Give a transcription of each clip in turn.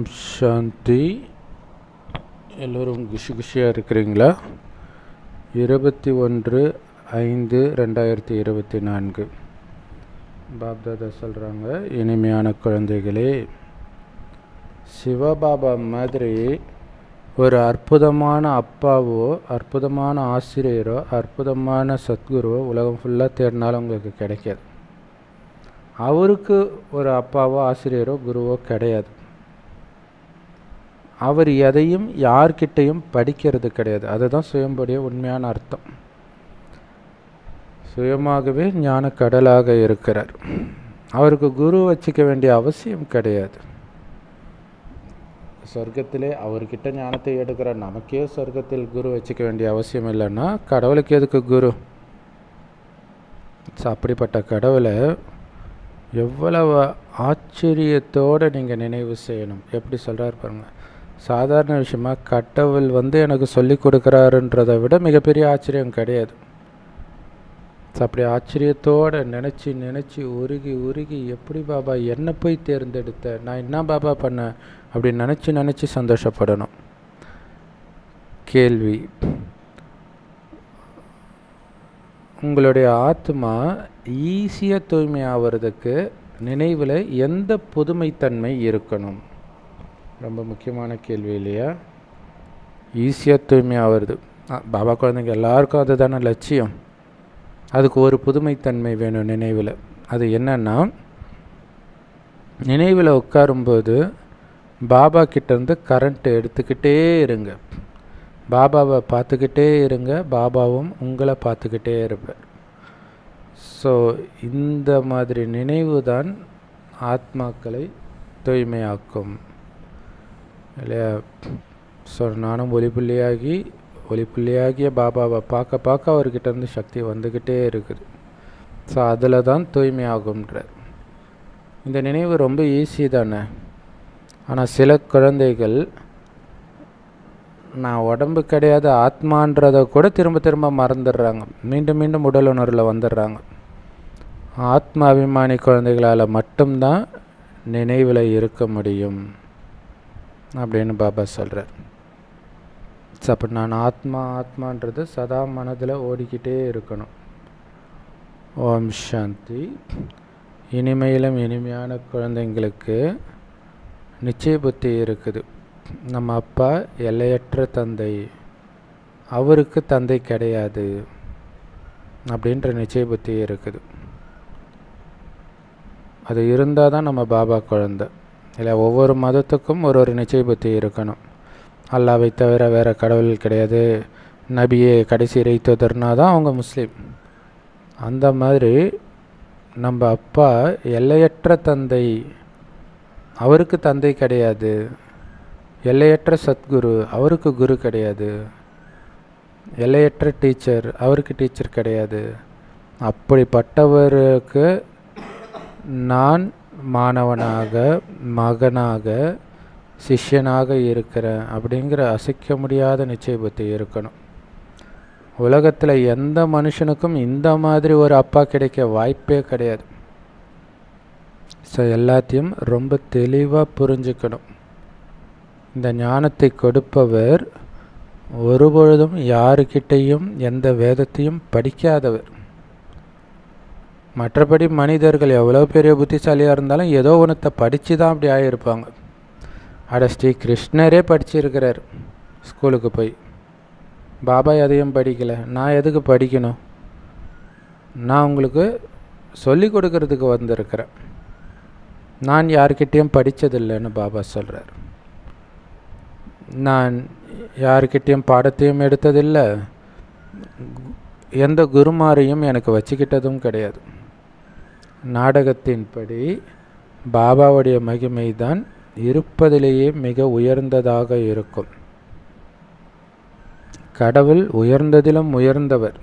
ஓம் சாந்தி எல்லோரும் குஷி குஷியாக இருக்கிறீங்களா இருபத்தி ஒன்று ஐந்து ரெண்டாயிரத்தி இருபத்தி நான்கு பாப்தாதா சொல்கிறாங்க இனிமையான குழந்தைகளே சிவபாபா மாதிரி ஒரு அற்புதமான அப்பாவோ அற்புதமான ஆசிரியரோ அற்புதமான சத்குருவோ உலகம் ஃபுல்லாக தேடினாலும் உங்களுக்கு கிடைக்காது அவருக்கு ஒரு அப்பாவோ ஆசிரியரோ குருவோ கிடையாது அவர் எதையும் யார்கிட்டையும் படிக்கிறது கிடையாது அதுதான் சுயம்புடைய உண்மையான அர்த்தம் சுயமாகவே ஞான கடலாக இருக்கிறார் அவருக்கு குரு வச்சுக்க வேண்டிய அவசியம் கிடையாது சொர்க்கத்திலே அவர்கிட்ட ஞானத்தை எடுக்கிற நமக்கே சொர்க்கத்தில் குரு வச்சுக்க வேண்டிய அவசியம் இல்லைன்னா கடவுளுக்கு எதுக்கு குரு அப்படிப்பட்ட கடவுளை எவ்வளவு ஆச்சரியத்தோடு நீங்கள் நினைவு செய்யணும் எப்படி சொல்கிறார் பாருங்க சாதாரண விஷயமா கடவுள் வந்து எனக்கு சொல்லி கொடுக்குறாருன்றதை விட மிகப்பெரிய ஆச்சரியம் கிடையாது அப்படி ஆச்சரியத்தோடு நினச்சி நினச்சி உருகி உருகி எப்படி பாபா என்ன போய் தேர்ந்தெடுத்த நான் என்ன பாபா பண்ணேன் அப்படி நினச்சி நினச்சி சந்தோஷப்படணும் கேள்வி உங்களுடைய ஆத்மா ஈஸியாக தூய்மை ஆகிறதுக்கு நினைவில் எந்த புதுமைத்தன்மை இருக்கணும் ரொம்ப முக்கியமான கேள்வி இல்லையா ஈஸியாக தூய்மை ஆகிறது பாபா குழந்தைங்க எல்லாருக்கும் அதுதானே லட்சியம் அதுக்கு ஒரு புதுமைத்தன்மை வேணும் நினைவில் அது என்னன்னா நினைவில் உட்காரும்போது பாபா கிட்டேருந்து கரண்ட்டு எடுத்துக்கிட்டே இருங்க பாபாவை பார்த்துக்கிட்டே இருங்க பாபாவும் உங்களை பார்த்துக்கிட்டே இருப்பார் ஸோ இந்த மாதிரி நினைவு தான் ஆத்மாக்களை தூய்மையாக்கும் இல்லையா ஸோ நானும் ஒளிப்புள்ளியாகி ஒளிப்புள்ளியாகிய பாபாவை பார்க்க பார்க்க அவர்கிட்ட இருந்து சக்தி வந்துக்கிட்டே இருக்குது ஸோ அதில் தான் தூய்மையாகும்ன்றார் இந்த நினைவு ரொம்ப ஈஸி தானே ஆனால் சில குழந்தைகள் நான் உடம்பு கிடையாது ஆத்மான்றதை கூட திரும்ப திரும்ப மறந்துடுறாங்க மீண்டும் மீண்டும் உடல் உணர்வில் வந்துடுறாங்க ஆத்ம அபிமானி குழந்தைகளால் மட்டும்தான் நினைவில் இருக்க முடியும் அப்படின்னு பாபா சொல்கிறார் அப்போ நான் ஆத்மா ஆத்மான்றது சதா மனதில் ஓடிக்கிட்டே இருக்கணும் ஓம் சாந்தி இனிமையிலும் இனிமையான குழந்தைங்களுக்கு நிச்சய புத்தி இருக்குது நம்ம அப்பா எல்லையற்ற தந்தை அவருக்கு தந்தை கிடையாது அப்படின்ற நிச்சய புத்தி இருக்குது அது இருந்தால் தான் நம்ம பாபா குழந்தை இல்லை ஒவ்வொரு மதத்துக்கும் ஒரு ஒரு நிச்சய புத்தி இருக்கணும் அல்லாவை தவிர வேறு கடவுள் கிடையாது நபியே கடைசி இறைத்துவதர்னா தான் அவங்க முஸ்லீம் அந்த மாதிரி நம்ம அப்பா எல்லையற்ற தந்தை அவருக்கு தந்தை கிடையாது எல்லையற்ற சத்குரு அவருக்கு குரு கிடையாது எல்லையற்ற டீச்சர் அவருக்கு டீச்சர் கிடையாது அப்படிப்பட்டவருக்கு நான் மாணவனாக மகனாக சிஷ்யனாக இருக்கிறேன் அப்படிங்கிற அசைக்க முடியாத நிச்சய புத்தி இருக்கணும் உலகத்தில் எந்த மனுஷனுக்கும் இந்த மாதிரி ஒரு அப்பா கிடைக்க வாய்ப்பே கிடையாது ஸோ எல்லாத்தையும் ரொம்ப தெளிவாக புரிஞ்சுக்கணும் இந்த ஞானத்தை கொடுப்பவர் ஒருபொழுதும் யாருக்கிட்டையும் எந்த வேதத்தையும் படிக்காதவர் மற்றபடி மனிதர்கள் எவ்வளோ பெரிய புத்திசாலியாக இருந்தாலும் ஏதோ ஒன்றத்தை படித்து தான் அப்படி ஆகியிருப்பாங்க அட ஸ்ரீ கிருஷ்ணரே படிச்சிருக்கிறார் ஸ்கூலுக்கு போய் பாபா எதையும் படிக்கலை நான் எதுக்கு படிக்கணும் நான் உங்களுக்கு சொல்லி கொடுக்கறதுக்கு வந்திருக்கிறேன் நான் யார்கிட்டேயும் படித்ததில்லைன்னு பாபா சொல்கிறார் நான் யார்கிட்டேயும் பாடத்தையும் எடுத்ததில்லை எந்த குருமாரையும் எனக்கு வச்சுக்கிட்டதும் கிடையாது நாடகத்தின்படி பாபாவுடைய மகிமை தான் இருப்பதிலேயே மிக உயர்ந்ததாக இருக்கும் கடவுள் உயர்ந்ததிலும் உயர்ந்தவர்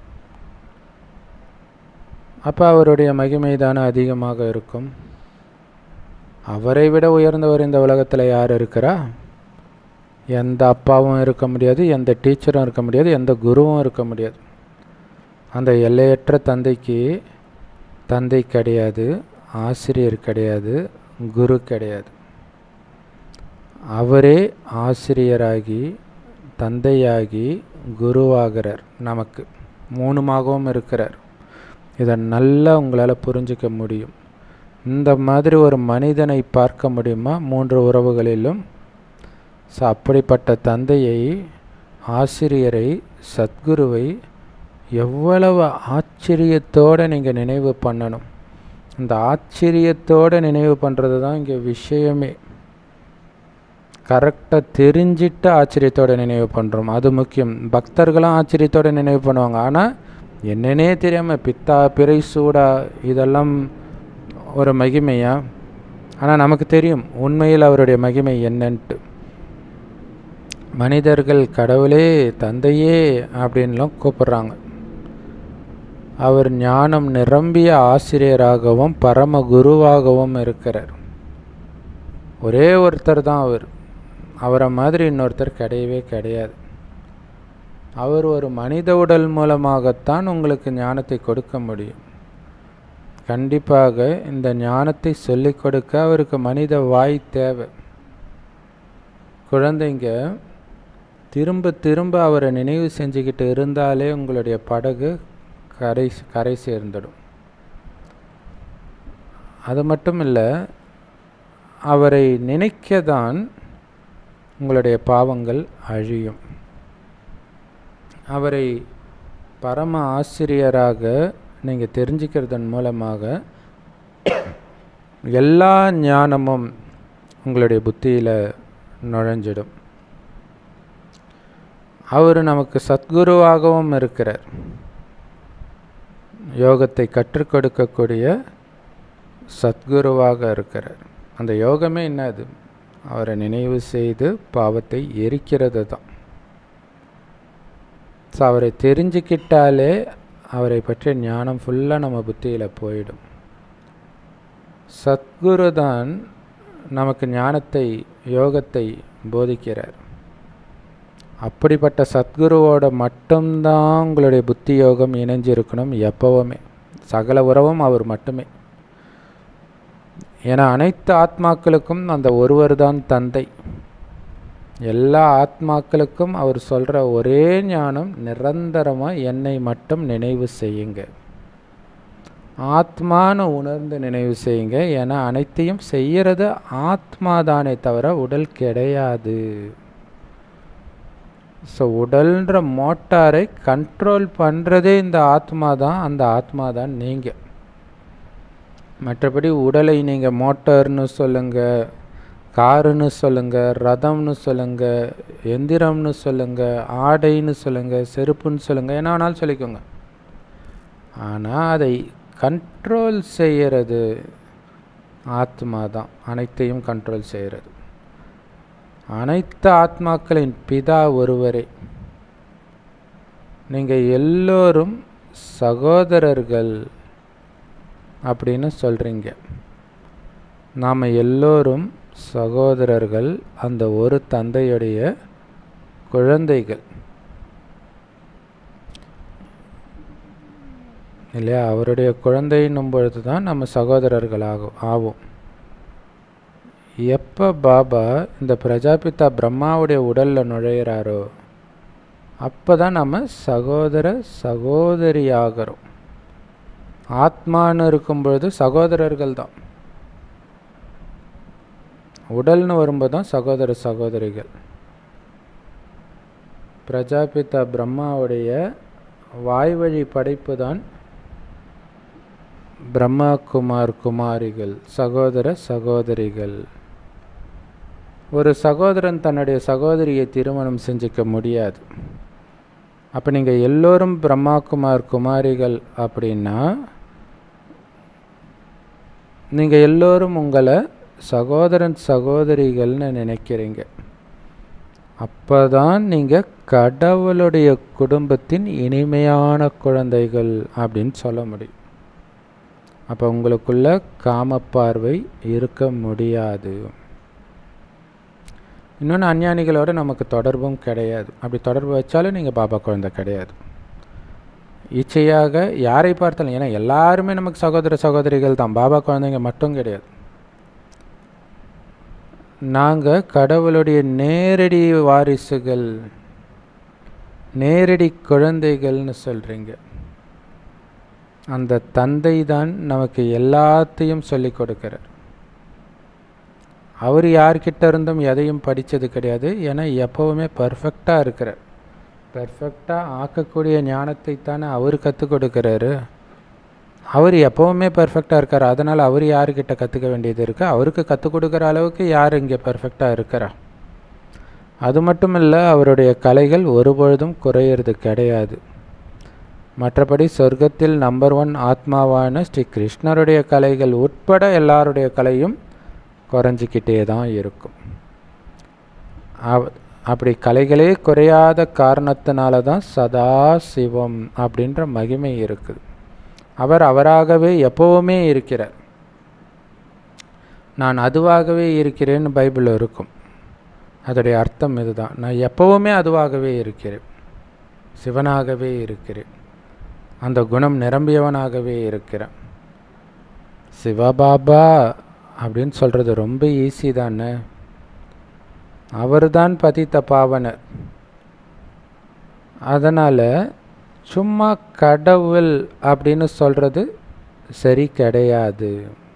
அப்போ அவருடைய மகிமை தானே அதிகமாக இருக்கும் அவரை விட உயர்ந்தவர் இந்த உலகத்தில் யார் இருக்கிறா எந்த அப்பாவும் இருக்க முடியாது எந்த டீச்சரும் இருக்க முடியாது எந்த குருவும் இருக்க முடியாது அந்த எல்லையற்ற தந்தைக்கு தந்தை கிடையாது ஆசிரியர் கிடையாது குரு கிடையாது அவரே ஆசிரியராகி தந்தையாகி குருவாகிறார் நமக்கு மூணுமாகவும் இருக்கிறார் இதை நல்லா உங்களால் புரிஞ்சிக்க முடியும் இந்த மாதிரி ஒரு மனிதனை பார்க்க முடியுமா மூன்று உறவுகளிலும் ஸோ அப்படிப்பட்ட தந்தையை ஆசிரியரை சத்குருவை எவ்வளவு ஆச்சரியத்தோடு நீங்கள் நினைவு பண்ணணும் இந்த ஆச்சரியத்தோடு நினைவு பண்ணுறது தான் இங்கே விஷயமே கரெக்டாக தெரிஞ்சிட்டு ஆச்சரியத்தோடு நினைவு பண்ணுறோம் அது முக்கியம் பக்தர்களும் ஆச்சரியத்தோடு நினைவு பண்ணுவாங்க ஆனால் என்னன்னே தெரியாமல் பித்தா பிறை சூடா இதெல்லாம் ஒரு மகிமையா ஆனால் நமக்கு தெரியும் உண்மையில் அவருடைய மகிமை என்னன்ட்டு மனிதர்கள் கடவுளே தந்தையே அப்படின்லாம் கூப்பிட்றாங்க அவர் ஞானம் நிரம்பிய ஆசிரியராகவும் பரம குருவாகவும் இருக்கிறார் ஒரே ஒருத்தர் தான் அவர் அவரை மாதிரி இன்னொருத்தர் கிடையவே கிடையாது அவர் ஒரு மனித உடல் மூலமாகத்தான் உங்களுக்கு ஞானத்தை கொடுக்க முடியும் கண்டிப்பாக இந்த ஞானத்தை சொல்லிக் கொடுக்க அவருக்கு மனித வாய் தேவை குழந்தைங்க திரும்ப திரும்ப அவரை நினைவு செஞ்சுக்கிட்டு இருந்தாலே உங்களுடைய படகு கரை கரை சேர்ந்துடும் அது மட்டும் இல்லை அவரை நினைக்க தான் உங்களுடைய பாவங்கள் அழியும் அவரை பரம ஆசிரியராக நீங்கள் தெரிஞ்சுக்கிறதன் மூலமாக எல்லா ஞானமும் உங்களுடைய புத்தியில் நுழைஞ்சிடும் அவர் நமக்கு சத்குருவாகவும் இருக்கிறார் யோகத்தை கற்றுக் கொடுக்கக்கூடிய சத்குருவாக இருக்கிறார் அந்த யோகமே என்னது அவரை நினைவு செய்து பாவத்தை எரிக்கிறது தான் ஸோ அவரை தெரிஞ்சுக்கிட்டாலே அவரை பற்றிய ஞானம் ஃபுல்லாக நம்ம புத்தியில் போயிடும் சத்குரு தான் நமக்கு ஞானத்தை யோகத்தை போதிக்கிறார் அப்படிப்பட்ட சத்குருவோட மட்டும்தான் உங்களுடைய புத்தி யோகம் இணைஞ்சிருக்கணும் எப்பவுமே சகல உறவும் அவர் மட்டுமே ஏன்னா அனைத்து ஆத்மாக்களுக்கும் அந்த ஒருவர் தான் தந்தை எல்லா ஆத்மாக்களுக்கும் அவர் சொல்கிற ஒரே ஞானம் நிரந்தரமாக என்னை மட்டும் நினைவு செய்யுங்க ஆத்மான்னு உணர்ந்து நினைவு செய்யுங்க ஏன்னா அனைத்தையும் செய்யறது ஆத்மா தானே தவிர உடல் கிடையாது ஸோ உடல்ன்ற மோட்டாரை கண்ட்ரோல் பண்ணுறதே இந்த ஆத்மா தான் அந்த ஆத்மா தான் நீங்கள் மற்றபடி உடலை நீங்கள் மோட்டார்னு சொல்லுங்கள் காருன்னு சொல்லுங்கள் ரதம்னு சொல்லுங்கள் எந்திரம்னு சொல்லுங்கள் ஆடைன்னு சொல்லுங்கள் செருப்புன்னு சொல்லுங்கள் என்ன வேணாலும் சொல்லிக்கோங்க ஆனால் அதை கண்ட்ரோல் செய்கிறது ஆத்மா தான் அனைத்தையும் கண்ட்ரோல் செய்கிறது அனைத்து ஆத்மாக்களின் பிதா ஒருவரே நீங்கள் எல்லோரும் சகோதரர்கள் அப்படின்னு சொல்கிறீங்க நாம் எல்லோரும் சகோதரர்கள் அந்த ஒரு தந்தையுடைய குழந்தைகள் இல்லையா அவருடைய குழந்தைன்னும் பொழுது தான் நம்ம சகோதரர்கள் ஆகும் ஆவோம் எப்போ பாபா இந்த பிரஜாபிதா பிரம்மாவுடைய உடலில் நுழையிறாரோ அப்போ தான் நம்ம சகோதர சகோதரி ஆகிறோம் ஆத்மான்னு இருக்கும்பொழுது சகோதரர்கள் தான் உடல்னு வரும்போது தான் சகோதர சகோதரிகள் பிரஜாபிதா பிரம்மாவுடைய வாய்வழி படைப்பு தான் பிரம்மா குமார் குமாரிகள் சகோதர சகோதரிகள் ஒரு சகோதரன் தன்னுடைய சகோதரியை திருமணம் செஞ்சுக்க முடியாது அப்போ நீங்கள் எல்லோரும் பிரம்மா குமார் குமாரிகள் அப்படின்னா நீங்கள் எல்லோரும் உங்களை சகோதரன் சகோதரிகள்னு நினைக்கிறீங்க அப்போ தான் நீங்கள் கடவுளுடைய குடும்பத்தின் இனிமையான குழந்தைகள் அப்படின்னு சொல்ல முடியும் அப்போ உங்களுக்குள்ள காமப்பார்வை இருக்க முடியாது இன்னொன்று அஞ்ஞானிகளோட நமக்கு தொடர்பும் கிடையாது அப்படி தொடர்பு வச்சாலும் நீங்கள் பாபா குழந்தை கிடையாது இச்சையாக யாரை பார்த்தாலும் ஏன்னா எல்லாருமே நமக்கு சகோதர சகோதரிகள் தான் பாபா குழந்தைங்க மட்டும் கிடையாது நாங்கள் கடவுளுடைய நேரடி வாரிசுகள் நேரடி குழந்தைகள்னு சொல்கிறீங்க அந்த தந்தை தான் நமக்கு எல்லாத்தையும் சொல்லி கொடுக்கிறார் அவர் யார்கிட்ட இருந்தும் எதையும் படித்தது கிடையாது ஏன்னா எப்போவுமே பர்ஃபெக்டாக இருக்கிறார் பர்ஃபெக்டாக ஆக்கக்கூடிய ஞானத்தை தானே அவர் கற்றுக் கொடுக்குறாரு அவர் எப்போவுமே பர்ஃபெக்டாக இருக்கார் அதனால் அவர் யார்கிட்ட கற்றுக்க வேண்டியது இருக்குது அவருக்கு கற்றுக் கொடுக்குற அளவுக்கு யார் இங்கே பர்ஃபெக்டாக இருக்கிறா அது மட்டும் இல்லை அவருடைய கலைகள் ஒருபொழுதும் குறையிறது கிடையாது மற்றபடி சொர்க்கத்தில் நம்பர் ஒன் ஆத்மாவான ஸ்ரீ கிருஷ்ணருடைய கலைகள் உட்பட எல்லாருடைய கலையும் குறைஞ்சிக்கிட்டே தான் இருக்கும் அப்படி கலைகளே குறையாத காரணத்தினால தான் சதா சிவம் அப்படின்ற மகிமை இருக்குது அவர் அவராகவே எப்போவுமே இருக்கிறார் நான் அதுவாகவே இருக்கிறேன்னு பைபிள் இருக்கும் அதோடைய அர்த்தம் இதுதான் நான் எப்போவுமே அதுவாகவே இருக்கிறேன் சிவனாகவே இருக்கிறேன் அந்த குணம் நிரம்பியவனாகவே இருக்கிறேன் சிவபாபா அப்படின்னு சொல்கிறது ரொம்ப ஈஸி தானே அவர் தான் பதித்த பாவனர் அதனால் சும்மா கடவுள் அப்படின்னு சொல்கிறது சரி கிடையாது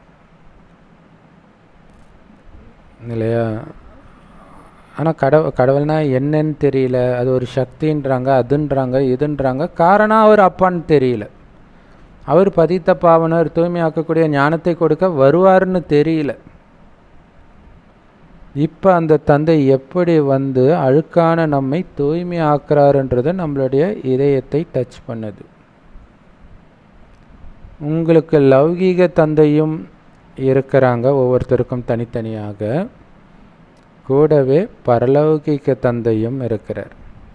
இல்லையா ஆனால் கடவு கடவுள்னா என்னன்னு தெரியல அது ஒரு சக்தின்றாங்க அதுன்றாங்க இதுன்றாங்க காரணம் அவர் அப்பான்னு தெரியல அவர் பதித்த பாவனர் தூய்மையாக்கக்கூடிய ஞானத்தை கொடுக்க வருவார்னு தெரியல இப்போ அந்த தந்தை எப்படி வந்து அழுக்கான நம்மை தூய்மை ஆக்குறாருன்றது நம்மளுடைய இதயத்தை டச் பண்ணுது உங்களுக்கு லௌகீக தந்தையும் இருக்கிறாங்க ஒவ்வொருத்தருக்கும் தனித்தனியாக கூடவே பரலௌகிக தந்தையும் இருக்கிறார்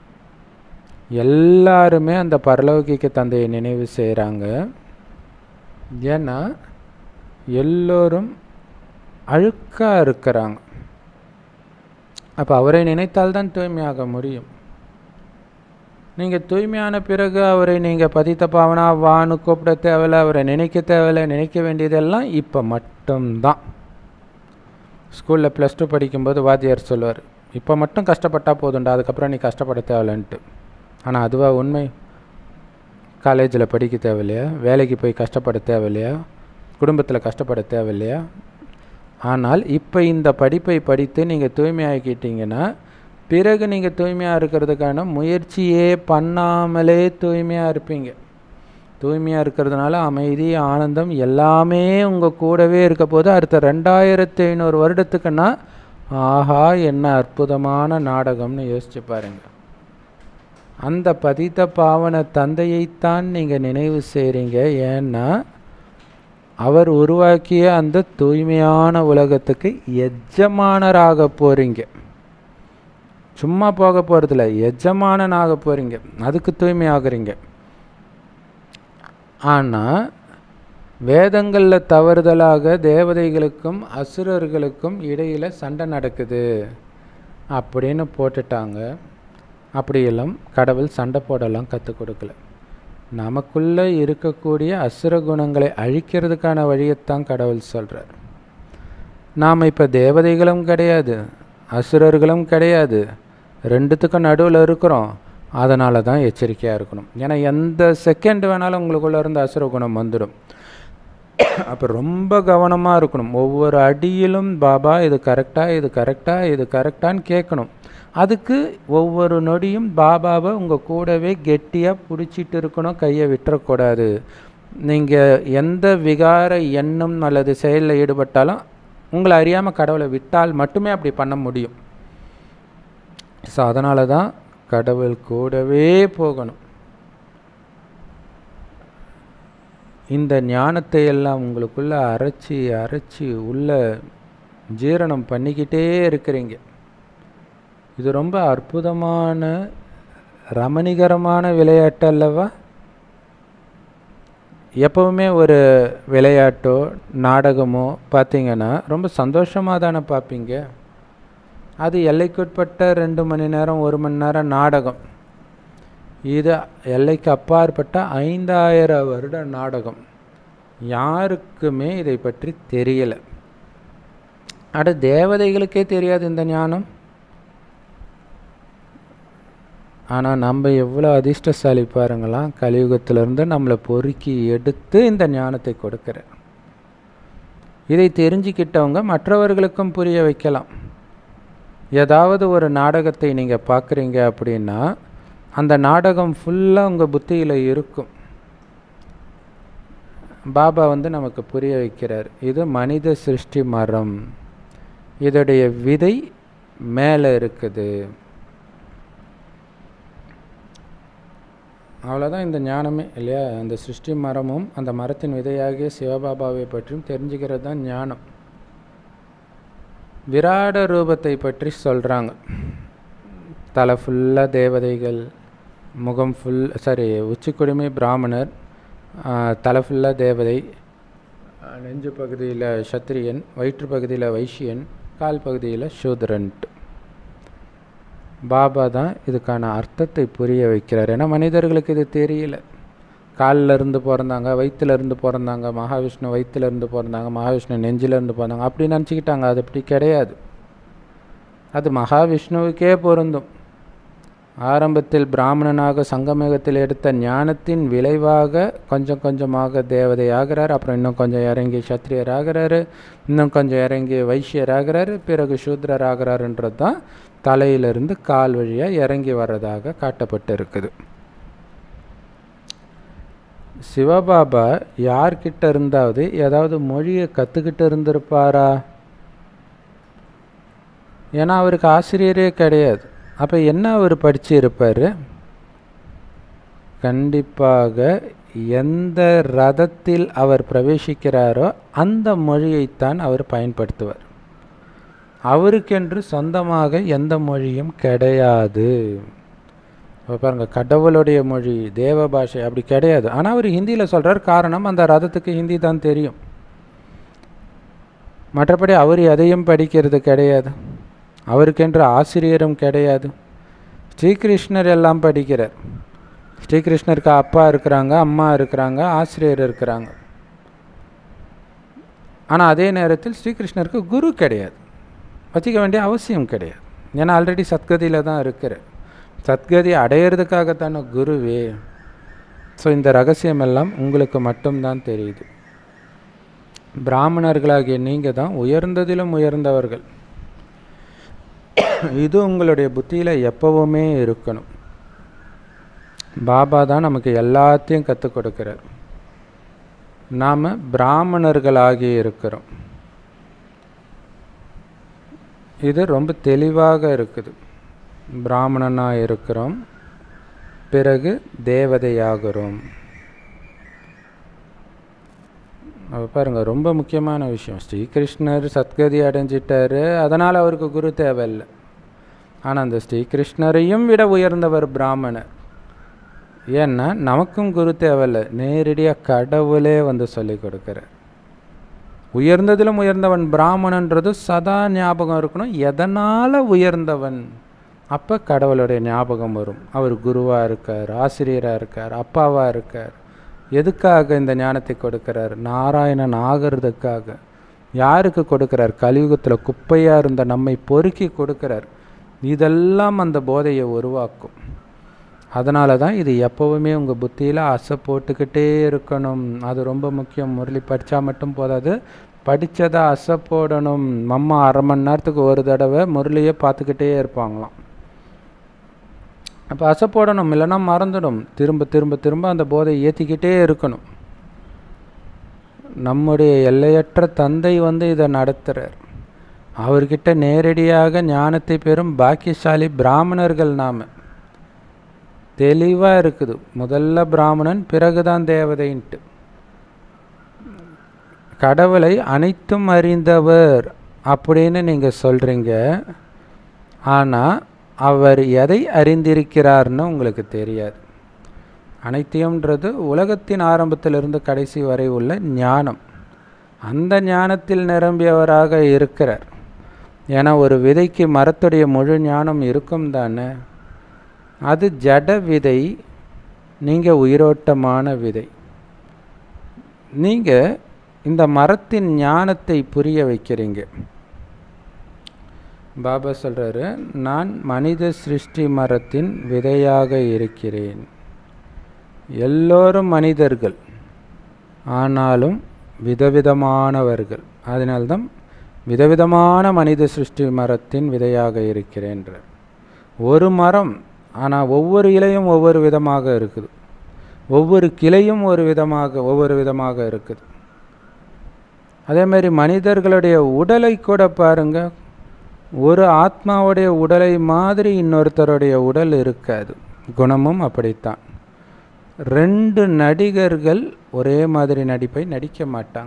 எல்லாருமே அந்த பரலௌகிக தந்தையை நினைவு செய்கிறாங்க ஏன்னா எல்லோரும் அழுக்காக இருக்கிறாங்க அப்போ அவரை நினைத்தால் தான் தூய்மையாக முடியும் நீங்கள் தூய்மையான பிறகு அவரை நீங்கள் பதித்த பாவனா வான்னு கூப்பிட தேவையில்ல அவரை நினைக்க தேவையில்ல நினைக்க வேண்டியதெல்லாம் இப்போ மட்டும்தான் ஸ்கூலில் ப்ளஸ் டூ படிக்கும்போது வாத்தியார் சொல்லுவார் இப்போ மட்டும் கஷ்டப்பட்டால் போதுண்டா அதுக்கப்புறம் நீ கஷ்டப்பட தேவையில்லன்ட்டு ஆனால் அதுவா உண்மை காலேஜில் படிக்க தேவையில்லையா வேலைக்கு போய் கஷ்டப்பட தேவையில்லையா குடும்பத்தில் கஷ்டப்பட தேவையில்லையா ஆனால் இப்போ இந்த படிப்பை படித்து நீங்கள் தூய்மையாக்கிட்டீங்கன்னா பிறகு நீங்கள் தூய்மையாக இருக்கிறதுக்கான முயற்சியே பண்ணாமலே தூய்மையாக இருப்பீங்க தூய்மையாக இருக்கிறதுனால அமைதி ஆனந்தம் எல்லாமே உங்கள் கூடவே இருக்க போது அடுத்த ரெண்டாயிரத்தி ஐநூறு வருடத்துக்குன்னா ஆஹா என்ன அற்புதமான நாடகம்னு யோசிச்சு பாருங்க அந்த பதித்த பாவன தந்தையைத்தான் நீங்கள் நினைவு செய்கிறீங்க ஏன்னா அவர் உருவாக்கிய அந்த தூய்மையான உலகத்துக்கு எஜமானராக போகிறீங்க சும்மா போக போகிறதில்ல எஜமானனாக போகிறீங்க அதுக்கு தூய்மை ஆகுறீங்க ஆனால் வேதங்களில் தவறுதலாக தேவதைகளுக்கும் அசுரர்களுக்கும் இடையில் சண்டை நடக்குது அப்படின்னு போட்டுட்டாங்க அப்படியெல்லாம் கடவுள் சண்டை போடலாம் கற்றுக் கொடுக்கல நமக்குள்ளே இருக்கக்கூடிய அசுர குணங்களை அழிக்கிறதுக்கான வழியைத்தான் கடவுள் சொல்கிறார் நாம் இப்போ தேவதைகளும் கிடையாது அசுரர்களும் கிடையாது ரெண்டுத்துக்கும் நடுவில் இருக்கிறோம் அதனால தான் எச்சரிக்கையாக இருக்கணும் ஏன்னா எந்த செகண்ட் வேணாலும் உங்களுக்குள்ளே இருந்து அசுர குணம் வந்துடும் அப்போ ரொம்ப கவனமாக இருக்கணும் ஒவ்வொரு அடியிலும் பாபா இது கரெக்டாக இது கரெக்டாக இது கரெக்டான்னு கேட்கணும் அதுக்கு ஒவ்வொரு நொடியும் பாபாவை உங்கள் கூடவே கெட்டியாக பிடிச்சிட்டு இருக்கணும் கையை விட்டுறக்கூடாது நீங்கள் எந்த விகார எண்ணம் அல்லது செயலில் ஈடுபட்டாலும் உங்களை அறியாமல் கடவுளை விட்டால் மட்டுமே அப்படி பண்ண முடியும் ஸோ அதனால தான் கடவுள் கூடவே போகணும் இந்த ஞானத்தை எல்லாம் உங்களுக்குள்ள அரைச்சி அரைச்சி உள்ள ஜீரணம் பண்ணிக்கிட்டே இருக்கிறீங்க இது ரொம்ப அற்புதமான ரமணிகரமான விளையாட்டு அல்லவா எப்பவுமே ஒரு விளையாட்டோ நாடகமோ பார்த்தீங்கன்னா ரொம்ப சந்தோஷமாக தானே பார்ப்பீங்க அது எல்லைக்குட்பட்ட ரெண்டு மணி நேரம் ஒரு மணி நேரம் நாடகம் இது எல்லைக்கு அப்பாற்பட்ட ஐந்தாயிரம் வருட நாடகம் யாருக்குமே இதை பற்றி தெரியலை அட தேவதைகளுக்கே தெரியாது இந்த ஞானம் ஆனால் நம்ம எவ்வளோ அதிர்ஷ்டசாலி பாருங்களாம் கலியுகத்திலிருந்து நம்மளை பொறுக்கி எடுத்து இந்த ஞானத்தை கொடுக்கிற இதை தெரிஞ்சுக்கிட்டவங்க மற்றவர்களுக்கும் புரிய வைக்கலாம் ஏதாவது ஒரு நாடகத்தை நீங்கள் பார்க்குறீங்க அப்படின்னா அந்த நாடகம் ஃபுல்லாக உங்கள் புத்தியில் இருக்கும் பாபா வந்து நமக்கு புரிய வைக்கிறார் இது மனித சிருஷ்டி மரம் இதோடைய விதை மேலே இருக்குது அவ்வளோதான் இந்த ஞானமே இல்லையா அந்த சிருஷ்டி மரமும் அந்த மரத்தின் விதையாகிய சிவபாபாவை பற்றியும் தெரிஞ்சுக்கிறது தான் ஞானம் விராட ரூபத்தை பற்றி சொல்கிறாங்க தலை ஃபுல்லாக தேவதைகள் முகம் ஃபுல் சாரி உச்சிக்குடுமை பிராமணர் தலை ஃபுல்லாக தேவதை நெஞ்சு பகுதியில் சத்திரியன் வயிற்று பகுதியில் வைஷ்யன் கால் பகுதியில் சூதரன்ட்டு பாபா தான் இதுக்கான அர்த்தத்தை புரிய வைக்கிறார் ஏன்னா மனிதர்களுக்கு இது தெரியல காலில் இருந்து பிறந்தாங்க வயிற்றுல இருந்து பிறந்தாங்க மகாவிஷ்ணு வயிற்றுல இருந்து பிறந்தாங்க மகாவிஷ்ணு நெஞ்சில இருந்து பிறந்தாங்க அப்படி நினச்சிக்கிட்டாங்க அது அப்படி கிடையாது அது மகாவிஷ்ணுவுக்கே பொருந்தும் ஆரம்பத்தில் பிராமணனாக சங்கமேகத்தில் எடுத்த ஞானத்தின் விளைவாக கொஞ்சம் கொஞ்சமாக தேவதை ஆகிறார் அப்புறம் இன்னும் கொஞ்சம் இறங்கி சத்திரியர் ஆகிறாரு இன்னும் கொஞ்சம் இறங்கி வைஷ்யர் ஆகிறாரு பிறகு சூத்ரர் ஆகிறாருன்றது தான் தலையிலிருந்து கால் வழியாக இறங்கி வர்றதாக காட்டப்பட்டு இருக்குது சிவபாபா யார்கிட்ட இருந்தாவது ஏதாவது மொழியை கற்றுக்கிட்டு இருந்திருப்பாரா ஏன்னா அவருக்கு ஆசிரியரே கிடையாது அப்போ என்ன அவர் படித்து இருப்பார் கண்டிப்பாக எந்த ரதத்தில் அவர் பிரவேசிக்கிறாரோ அந்த மொழியைத்தான் அவர் பயன்படுத்துவார் அவருக்கென்று சொந்தமாக எந்த மொழியும் கிடையாது இப்போ பாருங்கள் கடவுளுடைய மொழி தேவ பாஷை அப்படி கிடையாது ஆனால் அவர் ஹிந்தியில் சொல்கிறார் காரணம் அந்த ரதத்துக்கு ஹிந்தி தான் தெரியும் மற்றபடி அவர் எதையும் படிக்கிறது கிடையாது அவருக்கென்று ஆசிரியரும் கிடையாது ஸ்ரீகிருஷ்ணர் எல்லாம் படிக்கிறார் ஸ்ரீகிருஷ்ணருக்கு அப்பா இருக்கிறாங்க அம்மா இருக்கிறாங்க ஆசிரியர் இருக்கிறாங்க ஆனால் அதே நேரத்தில் ஸ்ரீகிருஷ்ணருக்கு குரு கிடையாது வச்சுக்க வேண்டிய அவசியம் கிடையாது ஏன்னா ஆல்ரெடி சத்கதியில் தான் இருக்கிற சத்கதி அடையிறதுக்காகத்தான குருவே ஸோ இந்த ரகசியம் எல்லாம் உங்களுக்கு மட்டும்தான் தெரியுது பிராமணர்களாகிய நீங்கள் தான் உயர்ந்ததிலும் உயர்ந்தவர்கள் இது உங்களுடைய புத்தியில் எப்பவுமே இருக்கணும் பாபா தான் நமக்கு எல்லாத்தையும் கற்றுக் கொடுக்கிறார் நாம் பிராமணர்களாகி இருக்கிறோம் இது ரொம்ப தெளிவாக இருக்குது பிராமணனாக இருக்கிறோம் பிறகு தேவதையாகிறோம் பாருங்க ரொம்ப முக்கியமான விஷயம் ஸ்ரீகிருஷ்ணர் சத்கதி அடைஞ்சிட்டாரு அதனால் அவருக்கு குரு தேவையில்லை ஆனால் அந்த ஸ்ரீகிருஷ்ணரையும் விட உயர்ந்தவர் பிராமணர் ஏன்னா நமக்கும் குரு தேவையில்லை நேரடியாக கடவுளே வந்து சொல்லி கொடுக்குறார் உயர்ந்ததிலும் உயர்ந்தவன் பிராமணன்றது சதா ஞாபகம் இருக்கணும் எதனால் உயர்ந்தவன் அப்போ கடவுளுடைய ஞாபகம் வரும் அவர் குருவாக இருக்கார் ஆசிரியராக இருக்கார் அப்பாவாக இருக்கார் எதுக்காக இந்த ஞானத்தை கொடுக்கிறார் நாராயணன் ஆகிறதுக்காக யாருக்கு கொடுக்கிறார் கலியுகத்தில் குப்பையாக இருந்த நம்மை பொறுக்கி கொடுக்கிறார் இதெல்லாம் அந்த போதையை உருவாக்கும் அதனால தான் இது எப்போவுமே உங்கள் புத்தியில் அசை போட்டுக்கிட்டே இருக்கணும் அது ரொம்ப முக்கியம் முரளி படித்தா மட்டும் போதாது படித்ததை அசை போடணும் மம்மா அரை மணி நேரத்துக்கு ஒரு தடவை முரளியை பார்த்துக்கிட்டே இருப்பாங்களாம் அப்போ அசை போடணும் இல்லைன்னா மறந்துடும் திரும்ப திரும்ப திரும்ப அந்த போதை ஏற்றிக்கிட்டே இருக்கணும் நம்முடைய எல்லையற்ற தந்தை வந்து இதை நடத்துகிறார் அவர்கிட்ட நேரடியாக ஞானத்தை பெறும் பாக்கியசாலி பிராமணர்கள் நாம் தெளிவாக இருக்குது முதல்ல பிராமணன் பிறகுதான் தேவதைன்ட்டு கடவுளை அனைத்தும் அறிந்தவர் அப்படின்னு நீங்கள் சொல்கிறீங்க ஆனால் அவர் எதை அறிந்திருக்கிறார்னு உங்களுக்கு தெரியாது அனைத்தையும்ன்றது உலகத்தின் ஆரம்பத்திலிருந்து கடைசி வரை உள்ள ஞானம் அந்த ஞானத்தில் நிரம்பியவராக இருக்கிறார் ஏன்னா ஒரு விதைக்கு மரத்துடைய முழு ஞானம் இருக்கும் தானே அது ஜட விதை நீங்கள் உயிரோட்டமான விதை நீங்கள் இந்த மரத்தின் ஞானத்தை புரிய வைக்கிறீங்க பாபா சொல்கிறாரு நான் மனித சிருஷ்டி மரத்தின் விதையாக இருக்கிறேன் எல்லோரும் மனிதர்கள் ஆனாலும் விதவிதமானவர்கள் அதனால்தான் விதவிதமான மனித சிருஷ்டி மரத்தின் விதையாக இருக்கிறேன்ற ஒரு மரம் ஆனால் ஒவ்வொரு இலையும் ஒவ்வொரு விதமாக இருக்குது ஒவ்வொரு கிளையும் ஒரு விதமாக ஒவ்வொரு விதமாக இருக்குது அதே மாதிரி மனிதர்களுடைய உடலை கூட பாருங்க ஒரு ஆத்மாவுடைய உடலை மாதிரி இன்னொருத்தருடைய உடல் இருக்காது குணமும் அப்படித்தான் ரெண்டு நடிகர்கள் ஒரே மாதிரி நடிப்பை நடிக்க மாட்டாங்க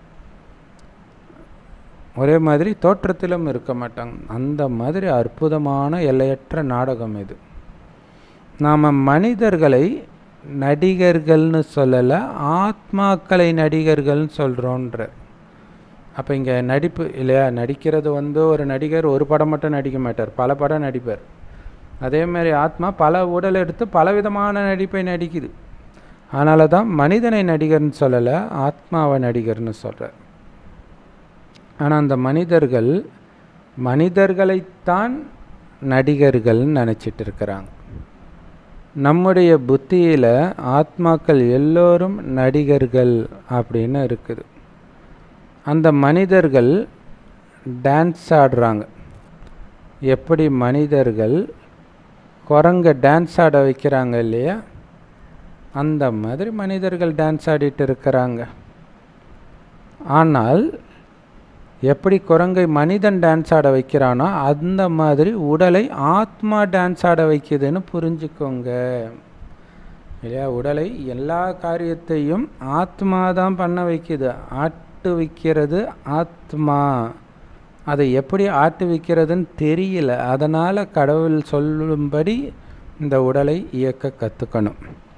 ஒரே மாதிரி தோற்றத்திலும் இருக்க மாட்டாங்க அந்த மாதிரி அற்புதமான எல்லையற்ற நாடகம் இது நாம் மனிதர்களை நடிகர்கள்னு சொல்லலை ஆத்மாக்களை நடிகர்கள்னு சொல்கிறோன்ற அப்போ இங்கே நடிப்பு இல்லையா நடிக்கிறது வந்து ஒரு நடிகர் ஒரு படம் மட்டும் நடிக்க மாட்டார் பல படம் நடிப்பார் அதே மாதிரி ஆத்மா பல உடல் எடுத்து பலவிதமான நடிப்பை நடிக்குது அதனால தான் மனிதனை நடிகர்னு சொல்லலை ஆத்மாவை நடிகர்னு சொல்கிறார் ஆனால் அந்த மனிதர்கள் மனிதர்களைத்தான் நடிகர்கள்னு நினச்சிட்டு இருக்கிறாங்க நம்முடைய புத்தியில் ஆத்மாக்கள் எல்லோரும் நடிகர்கள் அப்படின்னு இருக்குது அந்த மனிதர்கள் டான்ஸ் ஆடுறாங்க எப்படி மனிதர்கள் குரங்க டான்ஸ் ஆட வைக்கிறாங்க இல்லையா அந்த மாதிரி மனிதர்கள் டான்ஸ் ஆடிட்டு இருக்கிறாங்க ஆனால் எப்படி குரங்கை மனிதன் டான்ஸ் ஆட வைக்கிறானோ அந்த மாதிரி உடலை ஆத்மா டான்ஸ் ஆட வைக்குதுன்னு புரிஞ்சுக்கோங்க இல்லையா உடலை எல்லா காரியத்தையும் ஆத்மா தான் பண்ண வைக்குது ஆட்டு வைக்கிறது ஆத்மா அதை எப்படி ஆட்டு வைக்கிறதுன்னு தெரியல அதனால் கடவுள் சொல்லும்படி இந்த உடலை இயக்க கற்றுக்கணும்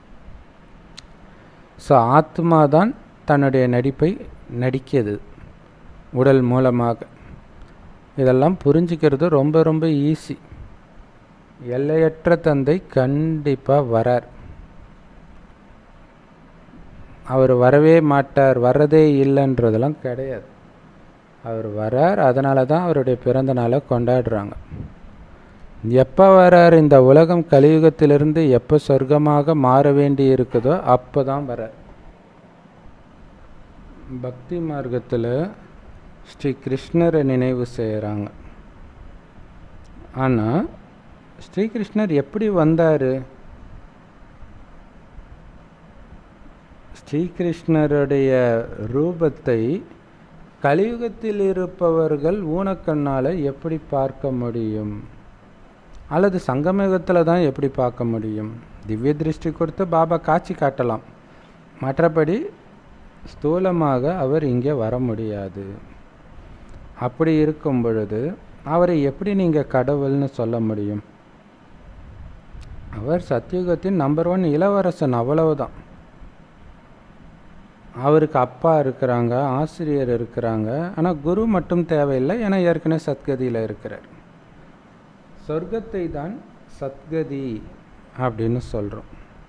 ஸோ ஆத்மா தான் தன்னுடைய நடிப்பை நடிக்கிறது உடல் மூலமாக இதெல்லாம் புரிஞ்சுக்கிறது ரொம்ப ரொம்ப ஈஸி எல்லையற்ற தந்தை கண்டிப்பாக வரார் அவர் வரவே மாட்டார் வர்றதே இல்லைன்றதெல்லாம் கிடையாது அவர் வரார் அதனால தான் அவருடைய பிறந்த நாளை கொண்டாடுறாங்க எப்போ வரார் இந்த உலகம் கலியுகத்திலிருந்து எப்போ சொர்க்கமாக மாற வேண்டி இருக்குதோ அப்போ தான் வரார் பக்தி மார்க்கத்தில் ஸ்ரீ கிருஷ்ணரை நினைவு செய்கிறாங்க ஆனால் ஸ்ரீகிருஷ்ணர் எப்படி வந்தார் ஸ்ரீகிருஷ்ணருடைய ரூபத்தை கலியுகத்தில் இருப்பவர்கள் ஊனக்கண்ணால் எப்படி பார்க்க முடியும் அல்லது சங்கமயுகத்தில் தான் எப்படி பார்க்க முடியும் திவ்ய திருஷ்டி கொடுத்து பாபா காட்சி காட்டலாம் மற்றபடி ஸ்தூலமாக அவர் இங்கே வர முடியாது அப்படி இருக்கும் பொழுது அவரை எப்படி நீங்கள் கடவுள்னு சொல்ல முடியும் அவர் சத்தியுகத்தின் நம்பர் ஒன் இளவரசன் அவ்வளவுதான் அவருக்கு அப்பா இருக்கிறாங்க ஆசிரியர் இருக்கிறாங்க ஆனால் குரு மட்டும் தேவையில்லை ஏன்னா ஏற்கனவே சத்கதியில் இருக்கிறார் சொர்க்கத்தை தான் சத்கதி அப்படின்னு சொல்கிறோம்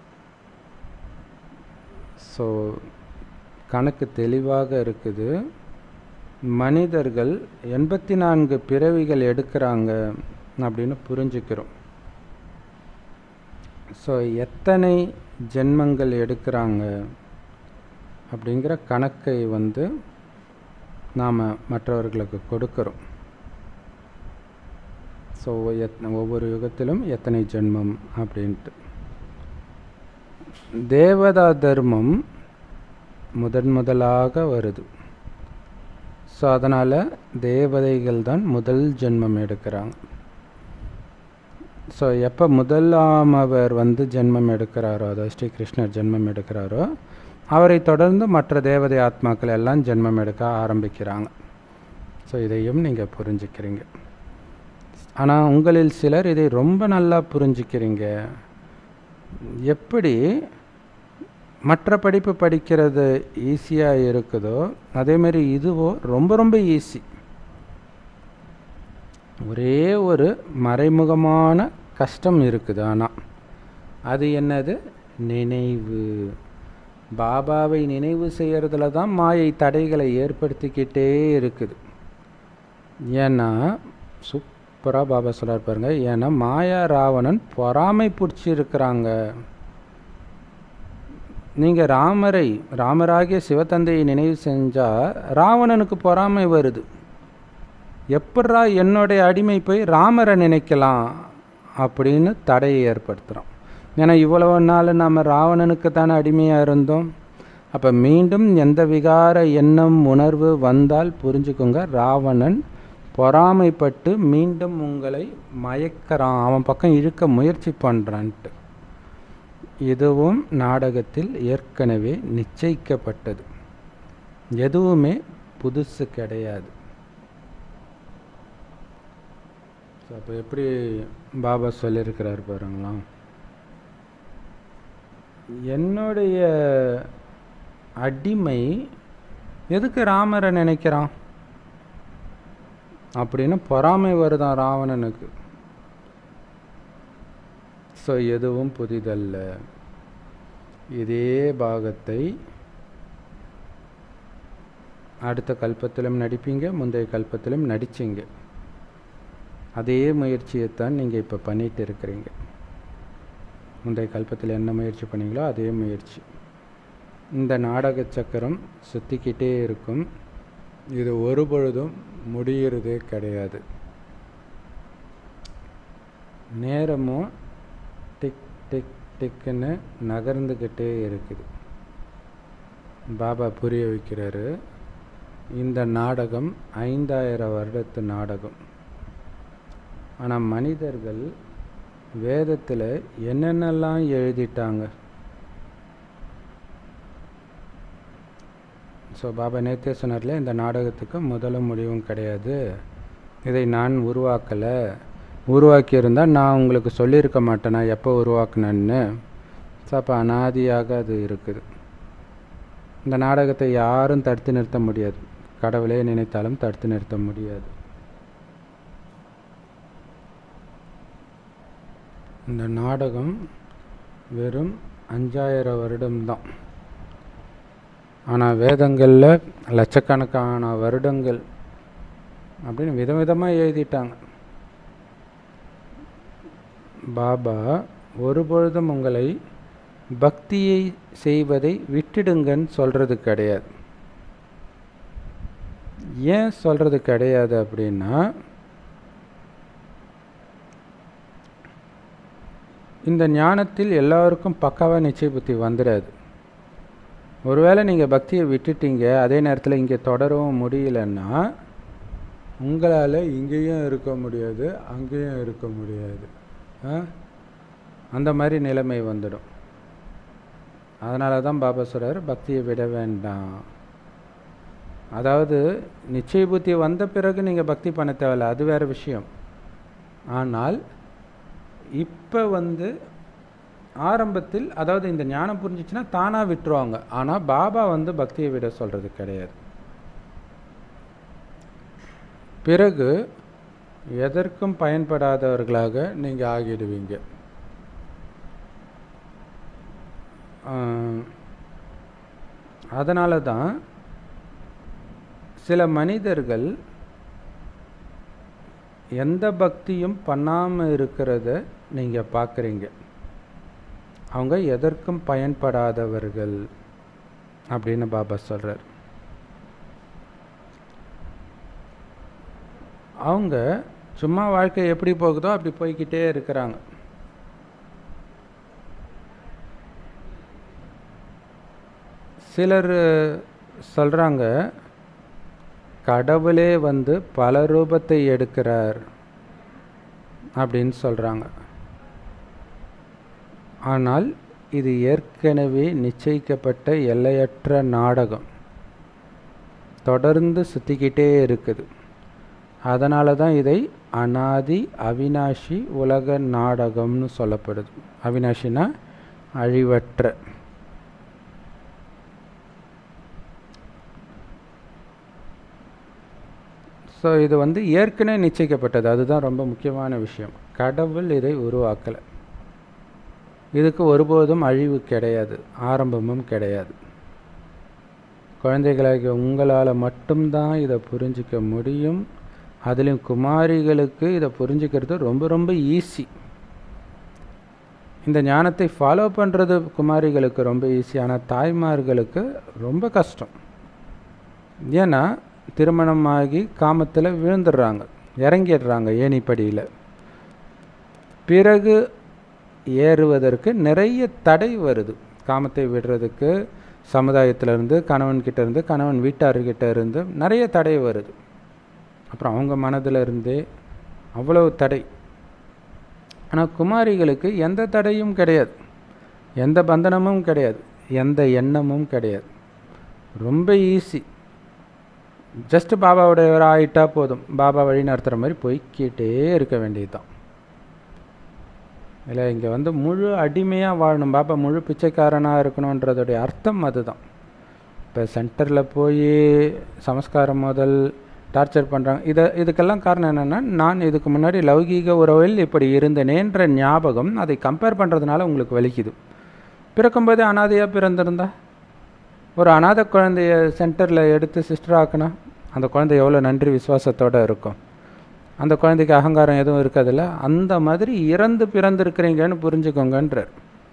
ஸோ கணக்கு தெளிவாக இருக்குது மனிதர்கள் எண்பத்தி நான்கு பிறவிகள் எடுக்கிறாங்க அப்படின்னு புரிஞ்சுக்கிறோம் ஸோ எத்தனை ஜென்மங்கள் எடுக்கிறாங்க அப்படிங்கிற கணக்கை வந்து நாம் மற்றவர்களுக்கு கொடுக்குறோம் ஸோ எத் ஒவ்வொரு யுகத்திலும் எத்தனை ஜென்மம் அப்படின்ட்டு தேவதா தர்மம் முதன் முதலாக வருது ஸோ அதனால் தேவதைகள் தான் முதல் ஜென்மம் எடுக்கிறாங்க ஸோ எப்போ முதலாம் அவர் வந்து ஜென்மம் எடுக்கிறாரோ அதாவது ஸ்ரீ கிருஷ்ணர் ஜென்மம் எடுக்கிறாரோ அவரை தொடர்ந்து மற்ற தேவதை ஆத்மாக்கள் எல்லாம் ஜென்மம் எடுக்க ஆரம்பிக்கிறாங்க ஸோ இதையும் நீங்கள் புரிஞ்சுக்கிறீங்க ஆனால் உங்களில் சிலர் இதை ரொம்ப நல்லா புரிஞ்சுக்கிறீங்க எப்படி மற்ற படிப்பு படிக்கிறது ஈஸியாக இருக்குதோ அதேமாரி இதுவோ ரொம்ப ரொம்ப ஈஸி ஒரே ஒரு மறைமுகமான கஷ்டம் இருக்குது ஆனால் அது என்னது நினைவு பாபாவை நினைவு செய்கிறதுல தான் மாயை தடைகளை ஏற்படுத்திக்கிட்டே இருக்குது ஏன்னா சூப்பராக பாபா சொல்றார் பாருங்க ஏன்னா மாயா ராவணன் பொறாமை பிடிச்சிருக்கிறாங்க நீங்கள் ராமரை ராமராகிய சிவத்தந்தையை நினைவு செஞ்சால் ராவணனுக்கு பொறாமை வருது எப்பட்றா என்னுடைய அடிமை போய் ராமரை நினைக்கலாம் அப்படின்னு தடையை ஏற்படுத்துகிறோம் ஏன்னா இவ்வளவு நாள் நம்ம ராவணனுக்கு தானே அடிமையாக இருந்தோம் அப்போ மீண்டும் எந்த விகார எண்ணம் உணர்வு வந்தால் புரிஞ்சுக்கோங்க ராவணன் பொறாமைப்பட்டு மீண்டும் உங்களை மயக்கிறான் அவன் பக்கம் இழுக்க முயற்சி பண்ணுறான்ட்டு இதுவும் நாடகத்தில் ஏற்கனவே நிச்சயிக்கப்பட்டது எதுவுமே புதுசு கிடையாது அப்போ எப்படி பாபா சொல்லியிருக்கிறார் பாருங்களா என்னுடைய அடிமை எதுக்கு ராமரை நினைக்கிறான் அப்படின்னு பொறாமை வருதான் ராவணனுக்கு ஸோ எதுவும் புதிதல்ல இதே பாகத்தை அடுத்த கல்பத்திலும் நடிப்பீங்க முந்தைய கல்பத்திலும் நடிச்சிங்க அதே முயற்சியைத்தான் நீங்கள் இப்போ பண்ணிட்டு இருக்கிறீங்க முந்தைய கல்பத்தில் என்ன முயற்சி பண்ணீங்களோ அதே முயற்சி இந்த நாடக சக்கரம் சுற்றிக்கிட்டே இருக்கும் இது ஒரு பொழுதும் முடிகிறதே கிடையாது நேரமும் டிக் டிக் டிக்குன்னு நகர்ந்துக்கிட்டே இருக்குது பாபா புரிய வைக்கிறாரு இந்த நாடகம் ஐந்தாயிரம் வருடத்து நாடகம் ஆனால் மனிதர்கள் வேதத்தில் என்னென்னலாம் எழுதிட்டாங்க ஸோ பாபா நேத்தே சொன்னார்ல இந்த நாடகத்துக்கு முதலும் முடிவும் கிடையாது இதை நான் உருவாக்கலை உருவாக்கியிருந்தால் நான் உங்களுக்கு சொல்லியிருக்க மாட்டேன் நான் எப்போ உருவாக்குனேன்னு ஸோ அப்போ அனாதியாக அது இருக்குது இந்த நாடகத்தை யாரும் தடுத்து நிறுத்த முடியாது கடவுளே நினைத்தாலும் தடுத்து நிறுத்த முடியாது இந்த நாடகம் வெறும் அஞ்சாயிரம் வருடம்தான் ஆனால் வேதங்களில் லட்சக்கணக்கான வருடங்கள் அப்படின்னு விதவிதமாக எழுதிட்டாங்க பாபா ஒருபொழுதும் உங்களை பக்தியை செய்வதை விட்டுடுங்கன்னு சொல்கிறது கிடையாது ஏன் சொல்கிறது கிடையாது அப்படின்னா இந்த ஞானத்தில் எல்லாருக்கும் பக்காவாக நிச்சய புத்தி வந்துடாது ஒருவேளை நீங்கள் பக்தியை விட்டுட்டீங்க அதே நேரத்தில் இங்கே தொடரவும் முடியலன்னா உங்களால் இங்கேயும் இருக்க முடியாது அங்கேயும் இருக்க முடியாது அந்த மாதிரி நிலைமை வந்துடும் அதனால தான் பாபா சொல்கிறார் பக்தியை விட வேண்டாம் அதாவது நிச்சய புத்தி வந்த பிறகு நீங்கள் பக்தி பண்ண தேவையில்ல அது வேறு விஷயம் ஆனால் இப்போ வந்து ஆரம்பத்தில் அதாவது இந்த ஞானம் புரிஞ்சிச்சுன்னா தானாக விட்டுருவாங்க ஆனால் பாபா வந்து பக்தியை விட சொல்கிறது கிடையாது பிறகு எதற்கும் பயன்படாதவர்களாக நீங்கள் ஆகிடுவீங்க அதனால தான் சில மனிதர்கள் எந்த பக்தியும் பண்ணாமல் இருக்கிறத நீங்கள் பார்க்குறீங்க அவங்க எதற்கும் பயன்படாதவர்கள் அப்படின்னு பாபா சொல்கிறார் அவங்க சும்மா வாழ்க்கை எப்படி போகுதோ அப்படி போய்கிட்டே இருக்கிறாங்க சிலர் சொல்கிறாங்க கடவுளே வந்து பல ரூபத்தை எடுக்கிறார் அப்படின்னு சொல்கிறாங்க ஆனால் இது ஏற்கனவே நிச்சயிக்கப்பட்ட எல்லையற்ற நாடகம் தொடர்ந்து சுற்றிக்கிட்டே இருக்குது அதனால தான் இதை அனாதி அவினாஷி உலக நாடகம்னு சொல்லப்படுது அவினாஷினா அழிவற்ற ஸோ இது வந்து ஏற்கனவே நிச்சயிக்கப்பட்டது அதுதான் ரொம்ப முக்கியமான விஷயம் கடவுள் இதை உருவாக்கலை இதுக்கு ஒருபோதும் அழிவு கிடையாது ஆரம்பமும் கிடையாது குழந்தைகளாகிய உங்களால் மட்டும்தான் இதை புரிஞ்சிக்க முடியும் அதுலேயும் குமாரிகளுக்கு இதை புரிஞ்சுக்கிறது ரொம்ப ரொம்ப ஈஸி இந்த ஞானத்தை ஃபாலோ பண்ணுறது குமாரிகளுக்கு ரொம்ப ஈஸி ஆனால் தாய்மார்களுக்கு ரொம்ப கஷ்டம் ஏன்னா திருமணமாகி காமத்தில் விழுந்துடுறாங்க இறங்கிடுறாங்க ஏணிப்படியில் பிறகு ஏறுவதற்கு நிறைய தடை வருது காமத்தை விடுறதுக்கு சமுதாயத்திலேருந்து கணவன்கிட்ட இருந்து கணவன் வீட்டார்கிட்ட இருந்து நிறைய தடை வருது அப்புறம் அவங்க மனதில் இருந்தே அவ்வளவு தடை ஆனால் குமாரிகளுக்கு எந்த தடையும் கிடையாது எந்த பந்தனமும் கிடையாது எந்த எண்ணமும் கிடையாது ரொம்ப ஈஸி ஜஸ்ட் பாபாவுடையவர் ஆயிட்டா போதும் பாபா வழி நடத்துகிற மாதிரி போய்க்கிட்டே இருக்க வேண்டியதுதான் இல்லை இங்கே வந்து முழு அடிமையாக வாழணும் பாபா முழு பிச்சைக்காரனாக இருக்கணுன்றதுடைய அர்த்தம் அதுதான் இப்போ சென்டரில் போய் சமஸ்காரம் முதல் டார்ச்சர் பண்ணுறாங்க இதை இதுக்கெல்லாம் காரணம் என்னென்னா நான் இதுக்கு முன்னாடி லௌகீக உறவில் இப்படி இருந்தேனேன்ற ஞாபகம் அதை கம்பேர் பண்ணுறதுனால உங்களுக்கு வலிக்குது பிறக்கும்போது அனாதையாக பிறந்திருந்தா ஒரு அனாதை குழந்தைய சென்டரில் எடுத்து சிஸ்டர் ஆக்குனா அந்த குழந்தை எவ்வளோ நன்றி விசுவாசத்தோடு இருக்கும் அந்த குழந்தைக்கு அகங்காரம் எதுவும் இருக்காதுல்ல அந்த மாதிரி இறந்து பிறந்திருக்கிறீங்கன்னு புரிஞ்சுக்கோங்கன்றார்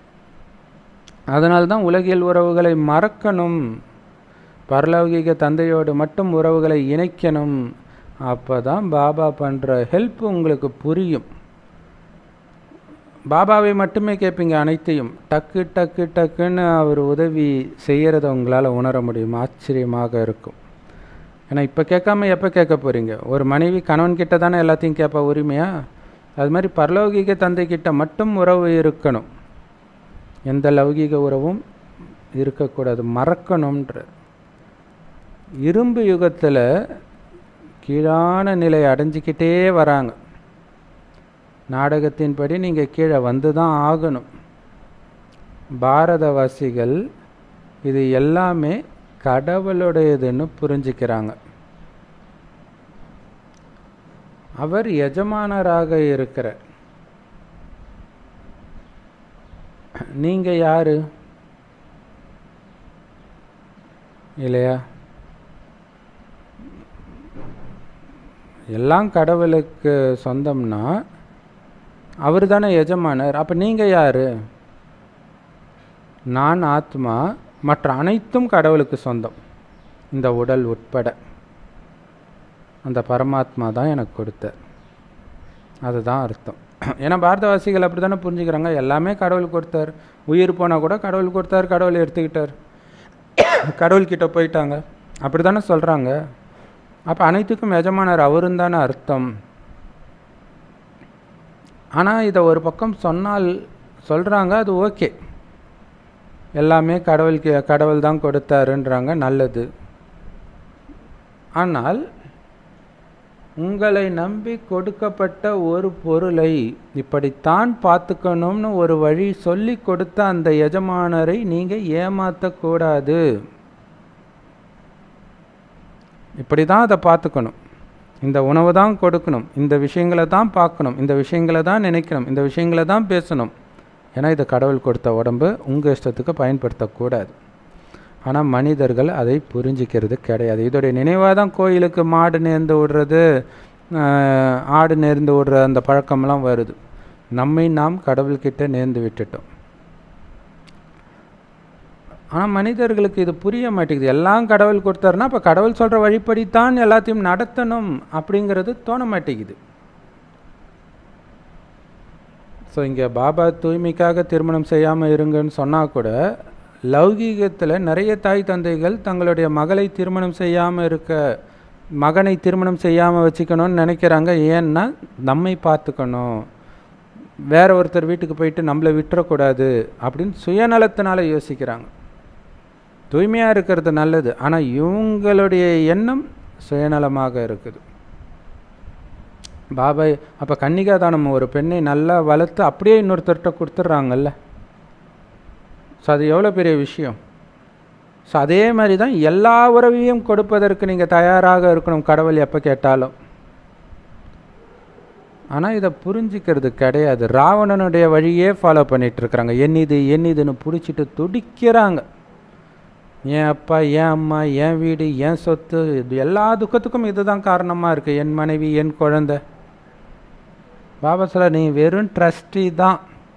அதனால தான் உலகியல் உறவுகளை மறக்கணும் பரலௌகிக தந்தையோடு மட்டும் உறவுகளை இணைக்கணும் அப்போ தான் பாபா பண்ணுற ஹெல்ப் உங்களுக்கு புரியும் பாபாவை மட்டுமே கேட்பீங்க அனைத்தையும் டக்கு டக்கு டக்குன்னு அவர் உதவி செய்கிறத உங்களால் உணர முடியும் ஆச்சரியமாக இருக்கும் ஏன்னா இப்போ கேட்காம எப்போ கேட்க போகிறீங்க ஒரு மனைவி கணவன் கிட்ட தானே எல்லாத்தையும் கேட்பா உரிமையா அது மாதிரி பரலௌகிக தந்தை கிட்ட மட்டும் உறவு இருக்கணும் எந்த லௌகீக உறவும் இருக்கக்கூடாது மறக்கணுன்ற இரும்பு யுகத்தில் கீழான நிலை அடைஞ்சிக்கிட்டே வராங்க நாடகத்தின்படி நீங்கள் கீழே வந்து தான் ஆகணும் பாரதவாசிகள் இது எல்லாமே கடவுளுடையதுன்னு புரிஞ்சுக்கிறாங்க அவர் எஜமானராக இருக்கிற நீங்க யாரு இல்லையா எல்லாம் கடவுளுக்கு சொந்தம்னா அவர் தானே எஜமானர் அப்போ நீங்கள் யார் நான் ஆத்மா மற்ற அனைத்தும் கடவுளுக்கு சொந்தம் இந்த உடல் உட்பட அந்த பரமாத்மா தான் எனக்கு கொடுத்தார் அதுதான் அர்த்தம் ஏன்னா பாரதவாசிகள் அப்படி தானே புரிஞ்சுக்கிறாங்க எல்லாமே கடவுள் கொடுத்தார் உயிர் போனால் கூட கடவுள் கொடுத்தார் கடவுள் எடுத்துக்கிட்டார் கடவுள்கிட்ட போயிட்டாங்க அப்படி தானே சொல்கிறாங்க அப்போ அனைத்துக்கும் எஜமானர் அவரும் தானே அர்த்தம் ஆனால் இதை ஒரு பக்கம் சொன்னால் சொல்கிறாங்க அது ஓகே எல்லாமே கடவுளுக்கு கடவுள் தான் கொடுத்தாருன்றாங்க நல்லது ஆனால் உங்களை நம்பி கொடுக்கப்பட்ட ஒரு பொருளை இப்படித்தான் பார்த்துக்கணும்னு ஒரு வழி சொல்லி கொடுத்த அந்த எஜமானரை நீங்கள் ஏமாற்றக்கூடாது இப்படி தான் அதை பார்த்துக்கணும் இந்த உணவு தான் கொடுக்கணும் இந்த விஷயங்களை தான் பார்க்கணும் இந்த விஷயங்களை தான் நினைக்கணும் இந்த விஷயங்களை தான் பேசணும் ஏன்னா இது கடவுள் கொடுத்த உடம்பு உங்கள் இஷ்டத்துக்கு பயன்படுத்தக்கூடாது ஆனால் மனிதர்கள் அதை புரிஞ்சிக்கிறது கிடையாது இதோடைய நினைவாக தான் கோயிலுக்கு மாடு நேர்ந்து விடுறது ஆடு நேர்ந்து விடுற அந்த பழக்கம்லாம் வருது நம்மை நாம் கடவுள்கிட்ட நேர்ந்து விட்டுட்டோம் ஆனால் மனிதர்களுக்கு இது புரிய மாட்டேங்குது எல்லாம் கடவுள் கொடுத்தாருன்னா அப்போ கடவுள் சொல்கிற வழிப்படித்தான் எல்லாத்தையும் நடத்தணும் அப்படிங்கிறது தோண மாட்டேங்குது ஸோ இங்கே பாபா தூய்மைக்காக திருமணம் செய்யாமல் இருங்கன்னு சொன்னால் கூட லௌகீகத்தில் நிறைய தாய் தந்தைகள் தங்களுடைய மகளை திருமணம் செய்யாமல் இருக்க மகனை திருமணம் செய்யாமல் வச்சுக்கணும்னு நினைக்கிறாங்க ஏன்னா நம்மை பார்த்துக்கணும் வேற ஒருத்தர் வீட்டுக்கு போயிட்டு நம்மளை விட்டுறக்கூடாது அப்படின்னு சுயநலத்தினால யோசிக்கிறாங்க தூய்மையாக இருக்கிறது நல்லது ஆனால் இவங்களுடைய எண்ணம் சுயநலமாக இருக்குது பாபா அப்போ கன்னிகாதானம் ஒரு பெண்ணை நல்லா வளர்த்து அப்படியே இன்னொருத்தர்கிட்ட கொடுத்துட்றாங்கல்ல ஸோ அது எவ்வளோ பெரிய விஷயம் ஸோ அதே மாதிரி தான் எல்லா உறவையும் கொடுப்பதற்கு நீங்கள் தயாராக இருக்கணும் கடவுள் எப்போ கேட்டாலும் ஆனால் இதை புரிஞ்சிக்கிறது கிடையாது ராவணனுடைய வழியே ஃபாலோ பண்ணிகிட்டு இருக்கிறாங்க என்னிது என்னிதுன்னு பிடிச்சிட்டு துடிக்கிறாங்க என் அப்பா என் அம்மா என் வீடு என் சொத்து இது எல்லா துக்கத்துக்கும் இதுதான் காரணமாக இருக்குது என் மனைவி என் குழந்தை பாபா சொல்ல நீ வெறும் ட்ரஸ்டி தான்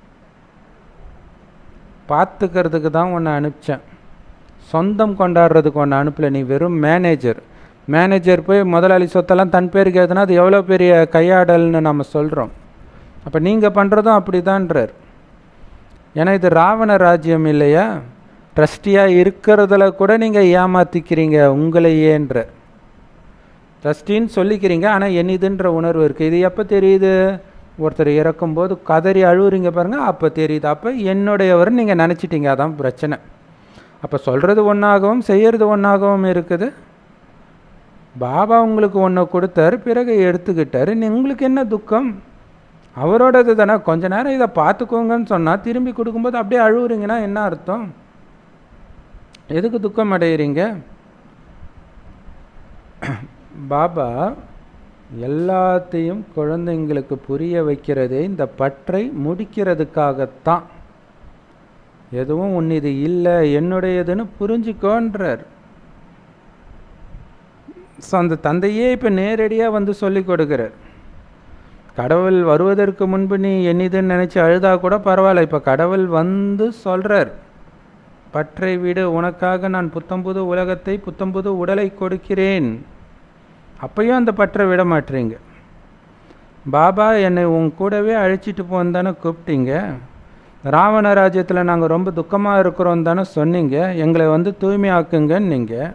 பார்த்துக்கிறதுக்கு தான் உன்னை அனுப்பிச்சேன் சொந்தம் கொண்டாடுறதுக்கு ஒன்று அனுப்பல நீ வெறும் மேனேஜர் மேனேஜர் போய் முதலாளி சொத்தெல்லாம் தன் பேருக்கு எழுதுனா அது எவ்வளோ பெரிய கையாடல்னு நம்ம சொல்கிறோம் அப்போ நீங்கள் பண்ணுறதும் அப்படி தான்றார் ஏன்னா இது ராவண ராஜ்யம் இல்லையா ட்ரஸ்டியாக இருக்கிறதுல கூட நீங்கள் ஏமாத்திக்கிறீங்க உங்களையேன்ற ட்ரஸ்டின்னு சொல்லிக்கிறீங்க ஆனால் என்னதுன்ற உணர்வு இருக்குது இது எப்போ தெரியுது ஒருத்தர் இறக்கும்போது கதறி அழுவுறீங்க பாருங்கள் அப்போ தெரியுது அப்போ என்னுடையவர் நீங்கள் நினச்சிட்டீங்க அதான் பிரச்சனை அப்போ சொல்கிறது ஒன்றாகவும் செய்கிறது ஒன்றாகவும் இருக்குது பாபா உங்களுக்கு ஒன்று கொடுத்தாரு பிறகு எடுத்துக்கிட்டாரு நீ- உங்களுக்கு என்ன துக்கம் அவரோடது தானே கொஞ்ச நேரம் இதை பார்த்துக்கோங்கன்னு சொன்னால் திரும்பி கொடுக்கும்போது அப்படியே அழுவுறீங்கன்னா என்ன அர்த்தம் எதுக்கு துக்கம் அடையிறீங்க பாபா எல்லாத்தையும் குழந்தைங்களுக்கு புரிய வைக்கிறதே இந்த பற்றை முடிக்கிறதுக்காகத்தான் எதுவும் உன் இது இல்லை என்னுடையதுன்னு புரிஞ்சுக்கோன்றார் ஸோ அந்த தந்தையே இப்போ நேரடியாக வந்து சொல்லி கொடுக்குறார் கடவுள் வருவதற்கு முன்பு நீ என்னதுன்னு நினச்சி அழுதா கூட பரவாயில்ல இப்போ கடவுள் வந்து சொல்கிறார் பற்றை விடு உனக்காக நான் புத்தம்புது உலகத்தை புத்தம்புது உடலை கொடுக்கிறேன் அப்பயும் அந்த பற்றை விட மாட்டீங்க பாபா என்னை உன் கூடவே அழைச்சிட்டு போன்னு தானே கூப்பிட்டீங்க ராவண ராஜ்யத்தில் நாங்கள் ரொம்ப துக்கமாக இருக்கிறோம் தானே சொன்னீங்க எங்களை வந்து தூய்மையாக்குங்கன்னு நீங்கள்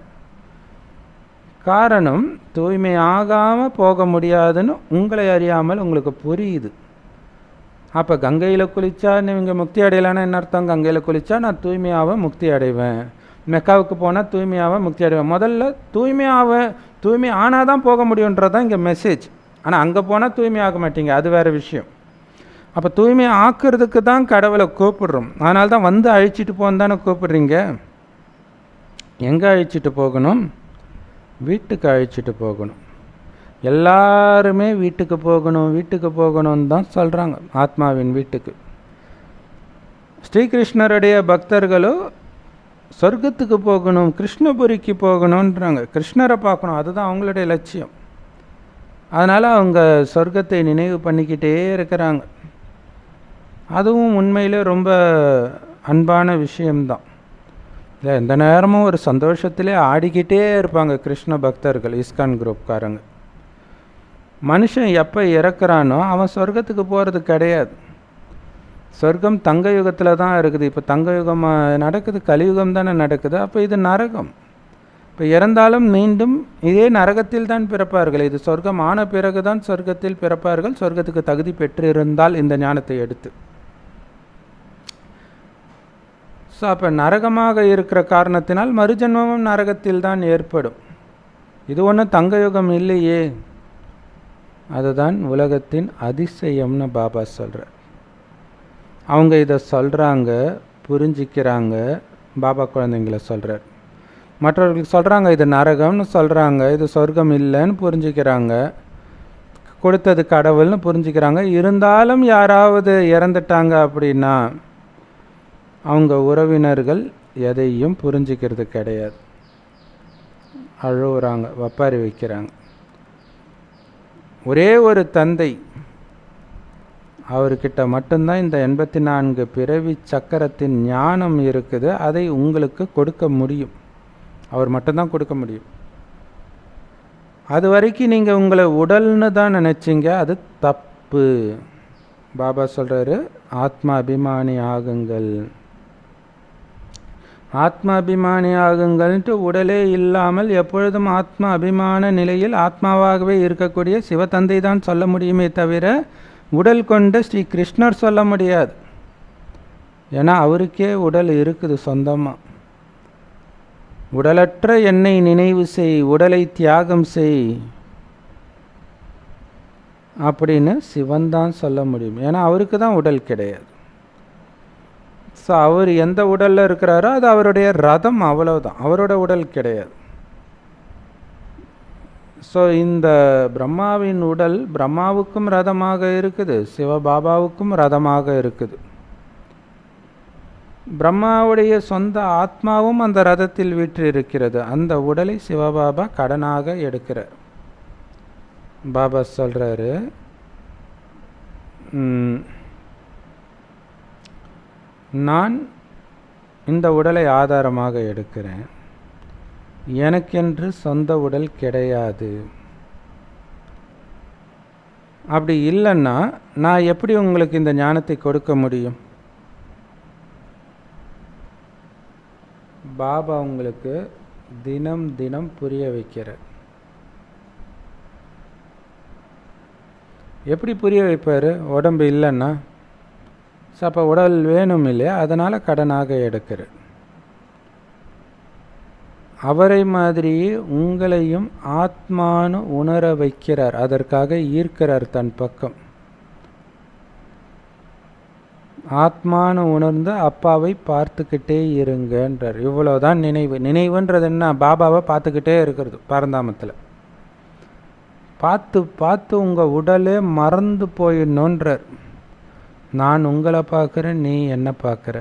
காரணம் தூய்மை ஆகாமல் போக முடியாதுன்னு உங்களை அறியாமல் உங்களுக்கு புரியுது அப்போ கங்கையில் குளிச்சா நீங்கள் முக்தி அடையலைன்னா என்ன அர்த்தம் கங்கையில் குளிச்சா நான் தூய்மையாக முக்தி அடைவேன் மெக்காவுக்கு போனால் தூய்மையாக முக்தி அடைவேன் முதல்ல தூய்மையாக தூய்மை ஆனால் தான் போக முடியுன்றது தான் இங்கே மெசேஜ் ஆனால் அங்கே போனால் தூய்மை ஆக மாட்டீங்க அது வேறு விஷயம் அப்போ தூய்மை ஆக்குறதுக்கு தான் கடவுளை கூப்பிடுறோம் அதனால தான் வந்து அழிச்சிட்டு போன்னு தானே கூப்பிடுறீங்க எங்கே அழிச்சிட்டு போகணும் வீட்டுக்கு அழைச்சிட்டு போகணும் எல்லாருமே வீட்டுக்கு போகணும் வீட்டுக்கு போகணும்னு தான் சொல்கிறாங்க ஆத்மாவின் வீட்டுக்கு ஸ்ரீகிருஷ்ணருடைய பக்தர்களோ சொர்க்கத்துக்கு போகணும் கிருஷ்ணபுரிக்கு போகணுன்றாங்க கிருஷ்ணரை பார்க்கணும் அதுதான் அவங்களுடைய லட்சியம் அதனால் அவங்க சொர்க்கத்தை நினைவு பண்ணிக்கிட்டே இருக்கிறாங்க அதுவும் உண்மையிலே ரொம்ப அன்பான விஷயம்தான் இல்லை எந்த நேரமும் ஒரு சந்தோஷத்திலே ஆடிக்கிட்டே இருப்பாங்க கிருஷ்ண பக்தர்கள் இஸ்கான் குரூப்காரங்க மனுஷன் எப்போ இறக்குறானோ அவன் சொர்க்கத்துக்கு போகிறது கிடையாது சொர்க்கம் தங்க யுகத்தில் தான் இருக்குது இப்போ தங்க யுகம் நடக்குது கலியுகம் தானே நடக்குது அப்போ இது நரகம் இப்போ இறந்தாலும் மீண்டும் இதே நரகத்தில் தான் பிறப்பார்கள் இது சொர்க்கம் ஆன பிறகு தான் சொர்க்கத்தில் பிறப்பார்கள் சொர்க்கத்துக்கு தகுதி பெற்றிருந்தால் இந்த ஞானத்தை எடுத்து ஸோ அப்போ நரகமாக இருக்கிற காரணத்தினால் மறுஜன்மமும் நரகத்தில் தான் ஏற்படும் இது ஒன்றும் தங்க யுகம் இல்லையே அதுதான் உலகத்தின் அதிசயம்னு பாபா சொல்கிறார் அவங்க இதை சொல்கிறாங்க புரிஞ்சிக்கிறாங்க பாபா குழந்தைங்கள சொல்கிறார் மற்றவர்களுக்கு சொல்கிறாங்க இது நரகம்னு சொல்கிறாங்க இது சொர்க்கம் இல்லைன்னு புரிஞ்சுக்கிறாங்க கொடுத்தது கடவுள்னு புரிஞ்சுக்கிறாங்க இருந்தாலும் யாராவது இறந்துட்டாங்க அப்படின்னா அவங்க உறவினர்கள் எதையும் புரிஞ்சுக்கிறது கிடையாது அழுகுறாங்க வப்பாரி வைக்கிறாங்க ஒரே ஒரு தந்தை அவர்கிட்ட மட்டும்தான் இந்த எண்பத்தி நான்கு பிறவி சக்கரத்தின் ஞானம் இருக்குது அதை உங்களுக்கு கொடுக்க முடியும் அவர் மட்டும்தான் கொடுக்க முடியும் அது வரைக்கும் நீங்கள் உங்களை உடல்னு தான் நினச்சிங்க அது தப்பு பாபா சொல்கிறாரு ஆத்மா அபிமானி ஆகுங்கள் ஆத்மா அபிமானி ஆகுங்கள்ன்ட்டு உடலே இல்லாமல் எப்பொழுதும் ஆத்மா அபிமான நிலையில் ஆத்மாவாகவே இருக்கக்கூடிய சிவத்தந்தை தான் சொல்ல முடியுமே தவிர உடல் கொண்ட ஸ்ரீ கிருஷ்ணர் சொல்ல முடியாது ஏன்னா அவருக்கே உடல் இருக்குது சொந்தமாக உடலற்ற என்னை நினைவு செய் உடலை தியாகம் செய் அப்படின்னு சிவன் தான் சொல்ல முடியும் ஏன்னா அவருக்கு தான் உடல் கிடையாது ஸோ அவர் எந்த உடலில் இருக்கிறாரோ அது அவருடைய ரதம் அவ்வளவுதான் அவரோட உடல் கிடையாது ஸோ இந்த பிரம்மாவின் உடல் பிரம்மாவுக்கும் ரதமாக இருக்குது சிவபாபாவுக்கும் ரதமாக இருக்குது பிரம்மாவுடைய சொந்த ஆத்மாவும் அந்த ரதத்தில் வீற்றிருக்கிறது அந்த உடலை சிவபாபா கடனாக எடுக்கிறார் பாபா சொல்கிறாரு நான் இந்த உடலை ஆதாரமாக எடுக்கிறேன் எனக்கென்று சொந்த உடல் கிடையாது அப்படி இல்லைன்னா நான் எப்படி உங்களுக்கு இந்த ஞானத்தை கொடுக்க முடியும் பாபா உங்களுக்கு தினம் தினம் புரிய வைக்கிறார் எப்படி புரிய வைப்பார் உடம்பு இல்லைன்னா ஸோ அப்போ உடல் வேணும் இல்லையா அதனால் கடனாக எடுக்கிறார் அவரை மாதிரியே உங்களையும் ஆத்மானு உணர வைக்கிறார் அதற்காக ஈர்க்கிறார் தன் பக்கம் ஆத்மானு உணர்ந்து அப்பாவை பார்த்துக்கிட்டே இருங்கன்றார் இவ்வளோதான் நினைவு நினைவுன்றது என்ன பாபாவை பார்த்துக்கிட்டே இருக்கிறது பரந்தாமத்தில் பார்த்து பார்த்து உங்கள் உடலே மறந்து போயிடணுன்றார் நான் உங்களை பார்க்குறேன் நீ என்ன பார்க்குற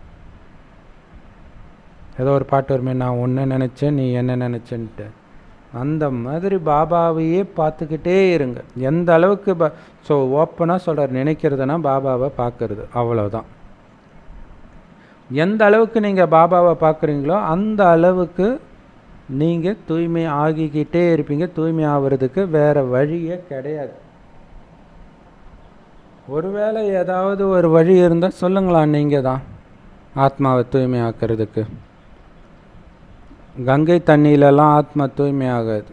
ஏதோ ஒரு பாட்டு வருமே நான் ஒன்று நினச்சேன் நீ என்ன நினச்சேன்ட்டு அந்த மாதிரி பாபாவையே பார்த்துக்கிட்டே இருங்க எந்த அளவுக்கு பா ஸோ ஓப்பனாக சொல்கிறார் நினைக்கிறதுனா பாபாவை பார்க்கறது அவ்வளோதான் எந்த அளவுக்கு நீங்கள் பாபாவை பார்க்குறீங்களோ அந்த அளவுக்கு நீங்கள் தூய்மை ஆகிக்கிட்டே இருப்பீங்க தூய்மை ஆகிறதுக்கு வேறு வழியே கிடையாது ஒருவேளை ஏதாவது ஒரு வழி இருந்தால் சொல்லுங்களா நீங்கள் தான் ஆத்மாவை தூய்மை ஆக்கிறதுக்கு கங்கை தண்ணியிலலாம் ஆத்மா தூய்மை ஆகாது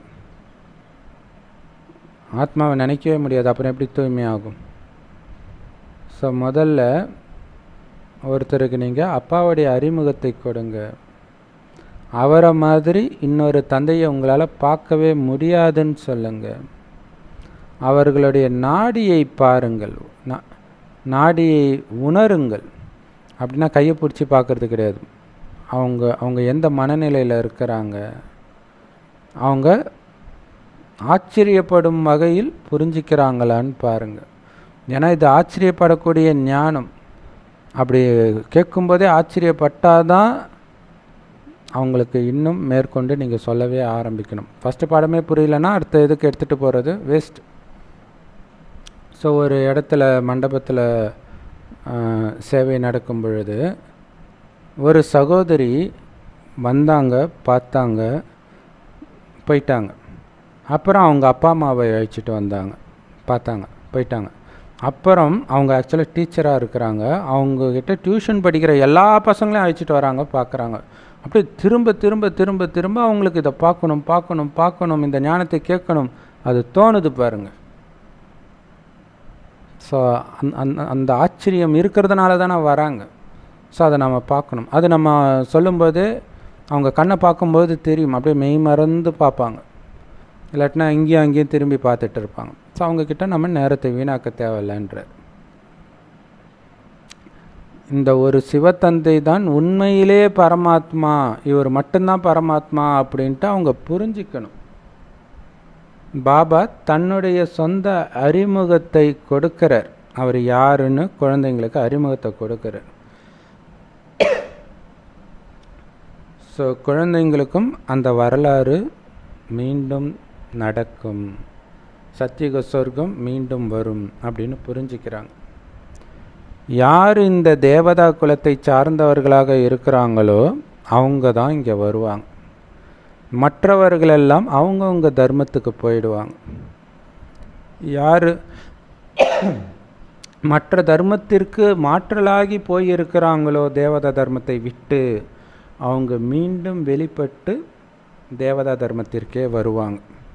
ஆத்மாவை நினைக்கவே முடியாது அப்புறம் எப்படி தூய்மை ஆகும் ஸோ முதல்ல ஒருத்தருக்கு நீங்கள் அப்பாவுடைய அறிமுகத்தை கொடுங்க அவரை மாதிரி இன்னொரு தந்தையை உங்களால் பார்க்கவே முடியாதுன்னு சொல்லுங்கள் அவர்களுடைய நாடியை பாருங்கள் நாடியை உணருங்கள் அப்படின்னா கையை பிடிச்சி பார்க்கறது கிடையாது அவங்க அவங்க எந்த மனநிலையில் இருக்கிறாங்க அவங்க ஆச்சரியப்படும் வகையில் புரிஞ்சிக்கிறாங்களான்னு பாருங்கள் ஏன்னா இது ஆச்சரியப்படக்கூடிய ஞானம் அப்படி கேட்கும்போதே ஆச்சரியப்பட்டாதான் அவங்களுக்கு இன்னும் மேற்கொண்டு நீங்கள் சொல்லவே ஆரம்பிக்கணும் ஃபஸ்ட்டு பாடமே புரியலன்னா அடுத்த இதுக்கு எடுத்துகிட்டு போகிறது வேஸ்ட் ஸோ ஒரு இடத்துல மண்டபத்தில் சேவை நடக்கும் பொழுது ஒரு சகோதரி வந்தாங்க பார்த்தாங்க போயிட்டாங்க அப்புறம் அவங்க அப்பா அம்மாவை அழைச்சிட்டு வந்தாங்க பார்த்தாங்க போயிட்டாங்க அப்புறம் அவங்க ஆக்சுவலாக டீச்சராக இருக்கிறாங்க அவங்கக்கிட்ட டியூஷன் படிக்கிற எல்லா பசங்களையும் அழைச்சிட்டு வராங்க பார்க்குறாங்க அப்படியே திரும்ப திரும்ப திரும்ப திரும்ப அவங்களுக்கு இதை பார்க்கணும் பார்க்கணும் பார்க்கணும் இந்த ஞானத்தை கேட்கணும் அது தோணுது பாருங்கள் ஸோ அந் அந்த அந்த ஆச்சரியம் இருக்கிறதுனால தானே வராங்க ஸோ அதை நம்ம பார்க்கணும் அது நம்ம சொல்லும்போது அவங்க கண்ணை பார்க்கும்போது தெரியும் அப்படியே மெய் மறந்து பார்ப்பாங்க இல்லாட்டினா இங்கேயும் அங்கேயும் திரும்பி பார்த்துட்டு இருப்பாங்க ஸோ அவங்கக்கிட்ட நம்ம நேரத்தை வீணாக்க தேவையில்லைன்ற இந்த ஒரு சிவத்தந்தை தான் உண்மையிலே பரமாத்மா இவர் மட்டும்தான் பரமாத்மா அப்படின்ட்டு அவங்க புரிஞ்சிக்கணும் பாபா தன்னுடைய சொந்த அறிமுகத்தை கொடுக்கிறார் அவர் யாருன்னு குழந்தைங்களுக்கு அறிமுகத்தை கொடுக்கிறார் ஸோ குழந்தைங்களுக்கும் அந்த வரலாறு மீண்டும் நடக்கும் சத்தியுக சொர்க்கம் மீண்டும் வரும் அப்படின்னு புரிஞ்சுக்கிறாங்க யார் இந்த தேவதா குலத்தை சார்ந்தவர்களாக இருக்கிறாங்களோ அவங்க தான் இங்கே வருவாங்க மற்றவர்களெல்லாம் அவங்கவுங்க தர்மத்துக்கு போயிடுவாங்க யார் மற்ற தர்மத்திற்கு மாற்றலாகி போயிருக்கிறாங்களோ தேவதா தர்மத்தை விட்டு அவங்க மீண்டும் வெளிப்பட்டு தேவதா தர்மத்திற்கே வருவாங்க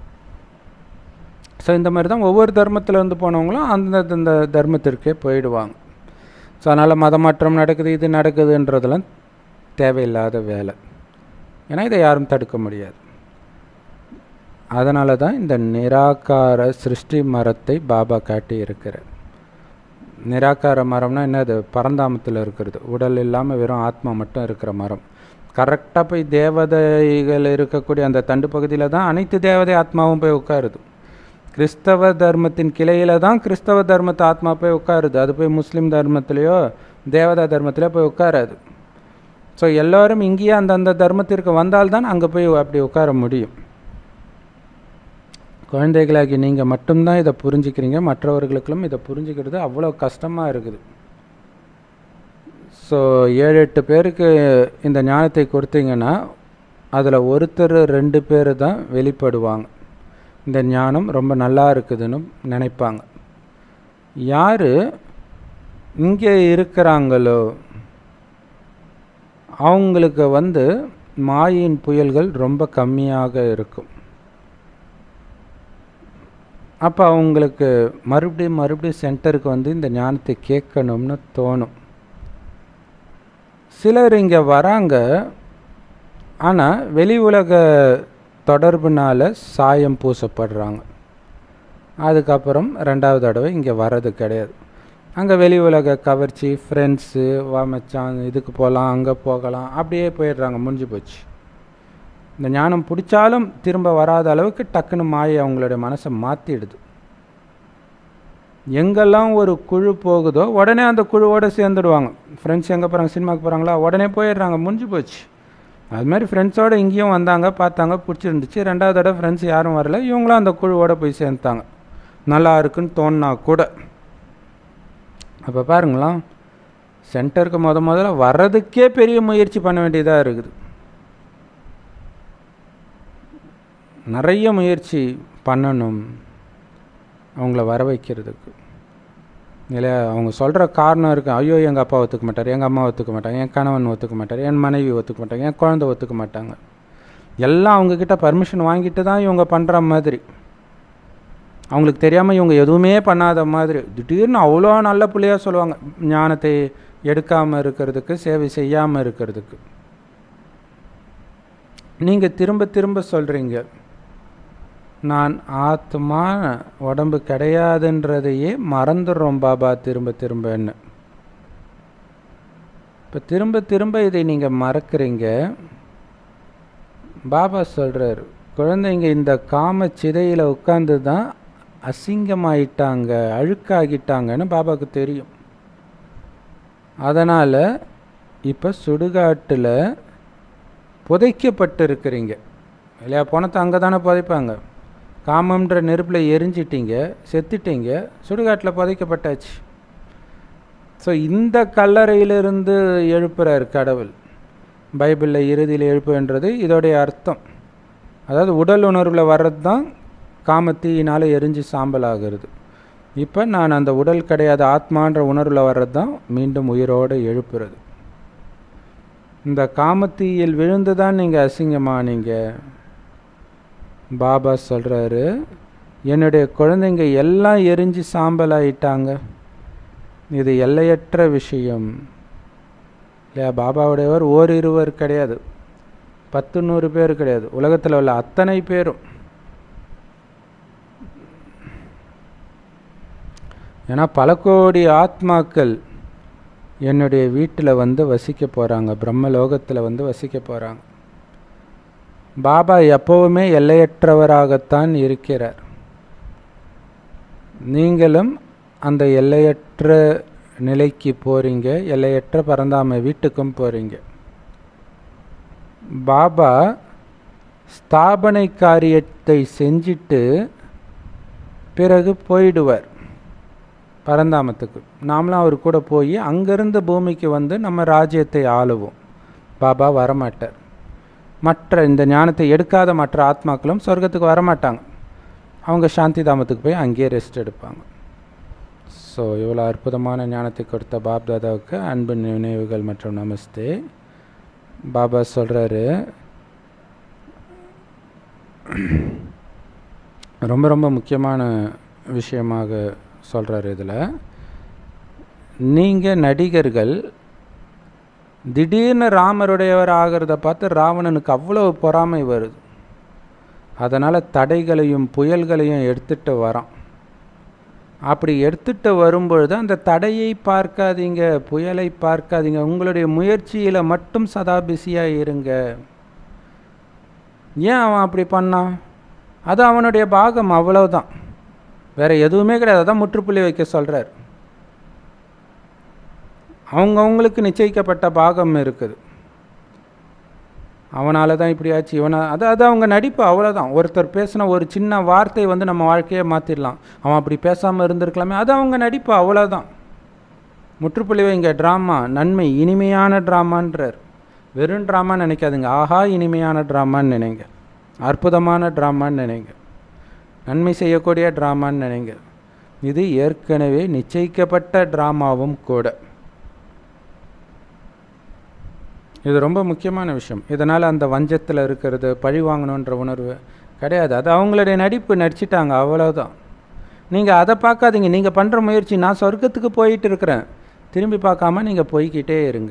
ஸோ இந்த மாதிரி தான் ஒவ்வொரு தர்மத்தில் இருந்து போனவங்களும் அந்தந்த தர்மத்திற்கே போயிடுவாங்க ஸோ அதனால் மத மாற்றம் நடக்குது இது நடக்குதுன்றதெல்லாம் தேவையில்லாத வேலை ஏன்னா இதை யாரும் தடுக்க முடியாது அதனால தான் இந்த நிராகார சிருஷ்டி மரத்தை பாபா காட்டி இருக்கிறார் நிராகார மரம்னா என்னது பரந்தாமத்தில் இருக்கிறது உடல் இல்லாமல் வெறும் ஆத்மா மட்டும் இருக்கிற மரம் கரெக்டாக போய் தேவதைகள் இருக்கக்கூடிய அந்த தண்டு பகுதியில் தான் அனைத்து தேவதை ஆத்மாவும் போய் உட்காருது கிறிஸ்தவ தர்மத்தின் கிளையில தான் கிறிஸ்தவ தர்மத்தை ஆத்மா போய் உட்காருது அது போய் முஸ்லீம் தர்மத்திலேயோ தேவதா தர்மத்திலேயோ போய் உட்காராது ஸோ எல்லோரும் இங்கேயே அந்தந்த தர்மத்திற்கு வந்தால்தான் அங்கே போய் அப்படி உட்கார முடியும் குழந்தைகளாகி நீங்கள் மட்டும்தான் இதை புரிஞ்சுக்கிறீங்க மற்றவர்களுக்கும் இதை புரிஞ்சுக்கிறது அவ்வளோ கஷ்டமாக இருக்குது ஸோ ஏழு எட்டு பேருக்கு இந்த ஞானத்தை கொடுத்தீங்கன்னா அதில் ஒருத்தர் ரெண்டு பேர் தான் வெளிப்படுவாங்க இந்த ஞானம் ரொம்ப நல்லா இருக்குதுன்னு நினைப்பாங்க யார் இங்கே இருக்கிறாங்களோ அவங்களுக்கு வந்து மாயின் புயல்கள் ரொம்ப கம்மியாக இருக்கும் அப்போ அவங்களுக்கு மறுபடியும் மறுபடியும் சென்டருக்கு வந்து இந்த ஞானத்தை கேட்கணும்னு தோணும் சிலர் இங்கே வராங்க ஆனால் வெளி உலக தொடர்புனால் சாயம் பூசப்படுறாங்க அதுக்கப்புறம் ரெண்டாவது தடவை இங்கே வர்றது கிடையாது அங்கே வெளி உலக கவர்ச்சி ஃப்ரெண்ட்ஸு வா மச்சான் இதுக்கு போகலாம் அங்கே போகலாம் அப்படியே போயிடுறாங்க முடிஞ்சு போச்சு இந்த ஞானம் பிடிச்சாலும் திரும்ப வராத அளவுக்கு டக்குன்னு மாயை அவங்களுடைய மனசை மாற்றிடுது எங்கெல்லாம் ஒரு குழு போகுதோ உடனே அந்த குழுவோடு சேர்ந்துடுவாங்க ஃப்ரெண்ட்ஸ் எங்கே போகிறாங்க சினிமாவுக்கு போகிறாங்களா உடனே போயிடுறாங்க முடிஞ்சு போச்சு அது மாதிரி ஃப்ரெண்ட்ஸோடு இங்கேயும் வந்தாங்க பார்த்தாங்க பிடிச்சிருந்துச்சு ரெண்டாவது தடவை ஃப்ரெண்ட்ஸ் யாரும் வரல இவங்களும் அந்த குழுவோட போய் சேர்ந்தாங்க நல்லா இருக்குன்னு தோணுனா கூட அப்போ பாருங்களா சென்டருக்கு முத முதல்ல வர்றதுக்கே பெரிய முயற்சி பண்ண வேண்டியதாக இருக்குது நிறைய முயற்சி பண்ணணும் அவங்கள வர வைக்கிறதுக்கு இல்லையா அவங்க சொல்கிற காரணம் இருக்குது ஐயோ எங்கள் அப்பா ஒத்துக்க மாட்டார் எங்கள் அம்மா ஒத்துக்க மாட்டாங்க என் கணவன் ஒத்துக்க மாட்டார் என் மனைவி ஒத்துக்க மாட்டாங்க என் குழந்தை ஒத்துக்க மாட்டாங்க எல்லாம் அவங்கக்கிட்ட பர்மிஷன் வாங்கிட்டு தான் இவங்க பண்ணுற மாதிரி அவங்களுக்கு தெரியாமல் இவங்க எதுவுமே பண்ணாத மாதிரி திடீர்னு அவ்வளோ நல்ல பிள்ளையாக சொல்லுவாங்க ஞானத்தை எடுக்காமல் இருக்கிறதுக்கு சேவை செய்யாமல் இருக்கிறதுக்கு நீங்கள் திரும்ப திரும்ப சொல்கிறீங்க நான் ஆத்மா உடம்பு கிடையாதுன்றதையே மறந்துடுறோம் பாபா திரும்ப திரும்பன்னு இப்போ திரும்ப திரும்ப இதை நீங்கள் மறக்கிறீங்க பாபா சொல்கிறார் குழந்தைங்க இந்த காம சிதையில் உட்காந்து தான் அசிங்கமாயிட்டாங்க அழுக்காகிட்டாங்கன்னு பாபாவுக்கு தெரியும் அதனால் இப்போ சுடுகாட்டில் புதைக்கப்பட்டு இருக்கிறீங்க இல்லையா பணத்தை அங்கே தானே புதைப்பாங்க காமம்ன்ற நெருப்பில் எரிஞ்சிட்டீங்க செத்துட்டீங்க சுடுகாட்டில் புதைக்கப்பட்டாச்சு ஸோ இந்த கல்லறையிலிருந்து எழுப்புறார் கடவுள் பைபிளில் இறுதியில் எழுப்புன்றது இதோடைய அர்த்தம் அதாவது உடல் உணர்வில் வர்றது தான் காமத்தீயினால் எரிஞ்சு சாம்பல் ஆகிறது இப்போ நான் அந்த உடல் கிடையாத ஆத்மான்ற உணர்வில் வர்றது தான் மீண்டும் உயிரோடு எழுப்புறது இந்த காமத்தீயில் விழுந்து தான் நீங்கள் அசிங்கமானீங்க பாபா சொல்கிறாரு என்னுடைய குழந்தைங்க எல்லாம் எரிஞ்சு சாம்பல் ஆயிட்டாங்க இது எல்லையற்ற விஷயம் இல்லையா பாபாவுடையவர் ஓர் இருவர் கிடையாது பத்து நூறு பேர் கிடையாது உலகத்தில் உள்ள அத்தனை பேரும் ஏன்னா பல கோடி ஆத்மாக்கள் என்னுடைய வீட்டில் வந்து வசிக்க போகிறாங்க பிரம்மலோகத்தில் வந்து வசிக்க போகிறாங்க பாபா எப்போவுமே எல்லையற்றவராகத்தான் இருக்கிறார் நீங்களும் அந்த எல்லையற்ற நிலைக்கு போகிறீங்க எல்லையற்ற பரந்தாம வீட்டுக்கும் போகிறீங்க பாபா ஸ்தாபனை காரியத்தை செஞ்சிட்டு பிறகு போயிடுவார் பரந்தாமத்துக்கு நாமளும் அவர் கூட போய் அங்கேருந்து பூமிக்கு வந்து நம்ம ராஜ்யத்தை ஆளுவோம் பாபா வரமாட்டார் மற்ற இந்த ஞானத்தை எடுக்காத மற்ற ஆத்மாக்களும் சொர்க்கத்துக்கு வரமாட்டாங்க அவங்க சாந்தி தாமத்துக்கு போய் அங்கேயே ரெஸ்ட் எடுப்பாங்க ஸோ இவ்வளோ அற்புதமான ஞானத்தை கொடுத்த பாப் தாதாவுக்கு அன்பு நினைவுகள் மற்றும் நமஸ்தே பாபா சொல்கிறாரு ரொம்ப ரொம்ப முக்கியமான விஷயமாக சொல்கிறார் இதில் நீங்கள் நடிகர்கள் திடீர்னு ராமருடையவர் ஆகிறத பார்த்து ராவணனுக்கு அவ்வளோ பொறாமை வருது அதனால் தடைகளையும் புயல்களையும் எடுத்துகிட்டு வரான் அப்படி எடுத்துகிட்டு வரும்பொழுது அந்த தடையை பார்க்காதீங்க புயலை பார்க்காதீங்க உங்களுடைய முயற்சியில் மட்டும் சதா பிஸியாக இருங்க ஏன் அவன் அப்படி பண்ணான் அது அவனுடைய பாகம் அவ்வளவுதான் வேற எதுவுமே கிடையாது அதான் முற்றுப்புள்ளி வைக்க சொல்கிறார் அவங்கவுங்களுக்கு நிச்சயிக்கப்பட்ட பாகம் இருக்குது அவனால தான் இப்படி ஆச்சு இவனா அது அது அவங்க நடிப்பு அவ்வளோதான் ஒருத்தர் பேசின ஒரு சின்ன வார்த்தை வந்து நம்ம வாழ்க்கையை மாற்றிடலாம் அவன் அப்படி பேசாமல் இருந்திருக்கலாமே அது அவங்க நடிப்பு அவ்வளோதான் முற்றுப்புள்ளி வைங்க ட்ராமா நன்மை இனிமையான ட்ராமான்றார் வெறும் ட்ராமான்னு நினைக்காதுங்க ஆஹா இனிமையான ட்ராமான்னு நினைங்க அற்புதமான ட்ராமான்னு நினைங்க நன்மை செய்யக்கூடிய ட்ராமான்னு நினைங்க இது ஏற்கனவே நிச்சயிக்கப்பட்ட ட்ராமாவும் கூட இது ரொம்ப முக்கியமான விஷயம் இதனால் அந்த வஞ்சத்தில் இருக்கிறது பழி வாங்கணுன்ற உணர்வு கிடையாது அது அவங்களுடைய நடிப்பு நடிச்சிட்டாங்க அவ்வளோதான் நீங்கள் அதை பார்க்காதீங்க நீங்கள் பண்ணுற முயற்சி நான் சொர்க்கத்துக்கு போயிட்டு இருக்கிறேன் திரும்பி பார்க்காம நீங்கள் போய்கிட்டே இருங்க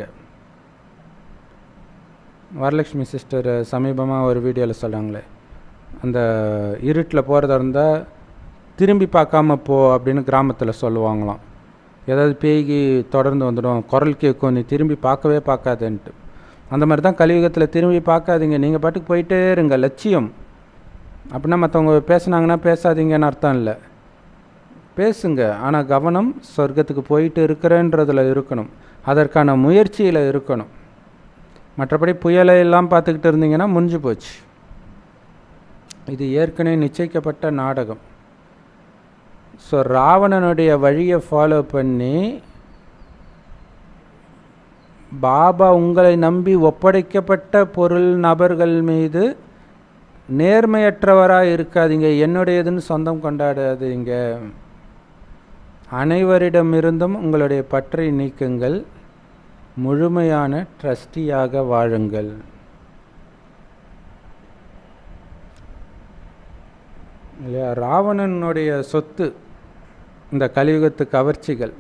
வரலட்சுமி சிஸ்டர் சமீபமாக ஒரு வீடியோவில் சொன்னாங்களே அந்த இருட்டில் போகிறதா இருந்தால் திரும்பி பார்க்காம போ அப்படின்னு கிராமத்தில் சொல்லுவாங்களாம் ஏதாவது பேய்கி தொடர்ந்து வந்துடும் குரல் கேட்கும் நீ திரும்பி பார்க்கவே பார்க்காதன்ட்டு அந்த மாதிரி தான் கலியுகத்தில் திரும்பி பார்க்காதீங்க நீங்கள் பாட்டுக்கு போயிட்டே இருங்க லட்சியம் அப்படின்னா மற்றவங்க பேசுனாங்கன்னா பேசாதீங்கன்னு அர்த்தம் இல்லை பேசுங்க ஆனால் கவனம் சொர்க்கத்துக்கு போயிட்டு இருக்கிறேன்றதில் இருக்கணும் அதற்கான முயற்சியில் இருக்கணும் மற்றபடி புயலை எல்லாம் பார்த்துக்கிட்டு இருந்தீங்கன்னா முடிஞ்சு போச்சு இது ஏற்கனவே நிச்சயிக்கப்பட்ட நாடகம் ஸோ ராவணனுடைய வழியை ஃபாலோ பண்ணி பாபா உங்களை நம்பி ஒப்படைக்கப்பட்ட பொருள் நபர்கள் மீது நேர்மையற்றவராக இருக்காதீங்க என்னுடையதுன்னு சொந்தம் கொண்டாடாதீங்க அனைவரிடமிருந்தும் உங்களுடைய பற்றை நீக்குங்கள் முழுமையான ட்ரஸ்டியாக வாழுங்கள் இல்லையா ராவணனுடைய சொத்து இந்த கலியுகத்து கவர்ச்சிகள்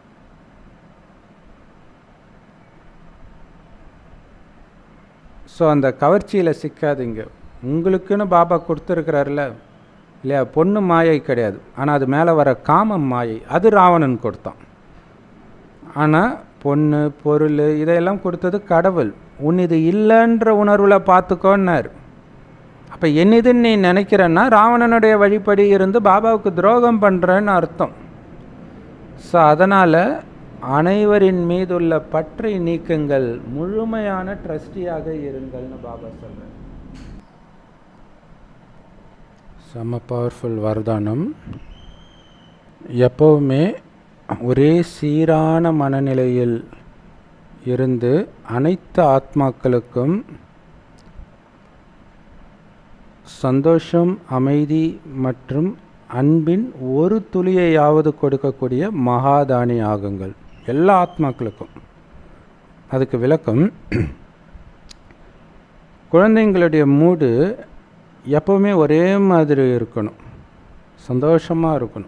ஸோ அந்த கவர்ச்சியில் சிக்காதீங்க உங்களுக்குன்னு பாபா கொடுத்துருக்கிறாருல இல்லையா பொண்ணு மாயை கிடையாது ஆனால் அது மேலே வர காமம் மாயை அது ராவணன் கொடுத்தான் ஆனால் பொண்ணு பொருள் இதையெல்லாம் கொடுத்தது கடவுள் உன் இது இல்லைன்ற உணர்வில் பார்த்துக்கோன்னார் அப்போ என்னதுன்னு நீ நினைக்கிறன்னா ராவணனுடைய வழிப்படி இருந்து பாபாவுக்கு துரோகம் பண்ணுறேன்னு அர்த்தம் ஸோ அதனால் அனைவரின் மீதுள்ள பற்றை நீக்குங்கள் முழுமையான ட்ரஸ்டியாக இருங்கள்னு பாபா சொல்கிறார் செம்ம பவர்ஃபுல் வரதானம் எப்போவுமே ஒரே சீரான மனநிலையில் இருந்து அனைத்து ஆத்மாக்களுக்கும் சந்தோஷம் அமைதி மற்றும் அன்பின் ஒரு துளியையாவது கொடுக்கக்கூடிய மகாதானி ஆகுங்கள் எல்லா ஆத்மாக்களுக்கும் அதுக்கு விளக்கம் குழந்தைங்களுடைய மூடு எப்போவுமே ஒரே மாதிரி இருக்கணும் சந்தோஷமாக இருக்கணும்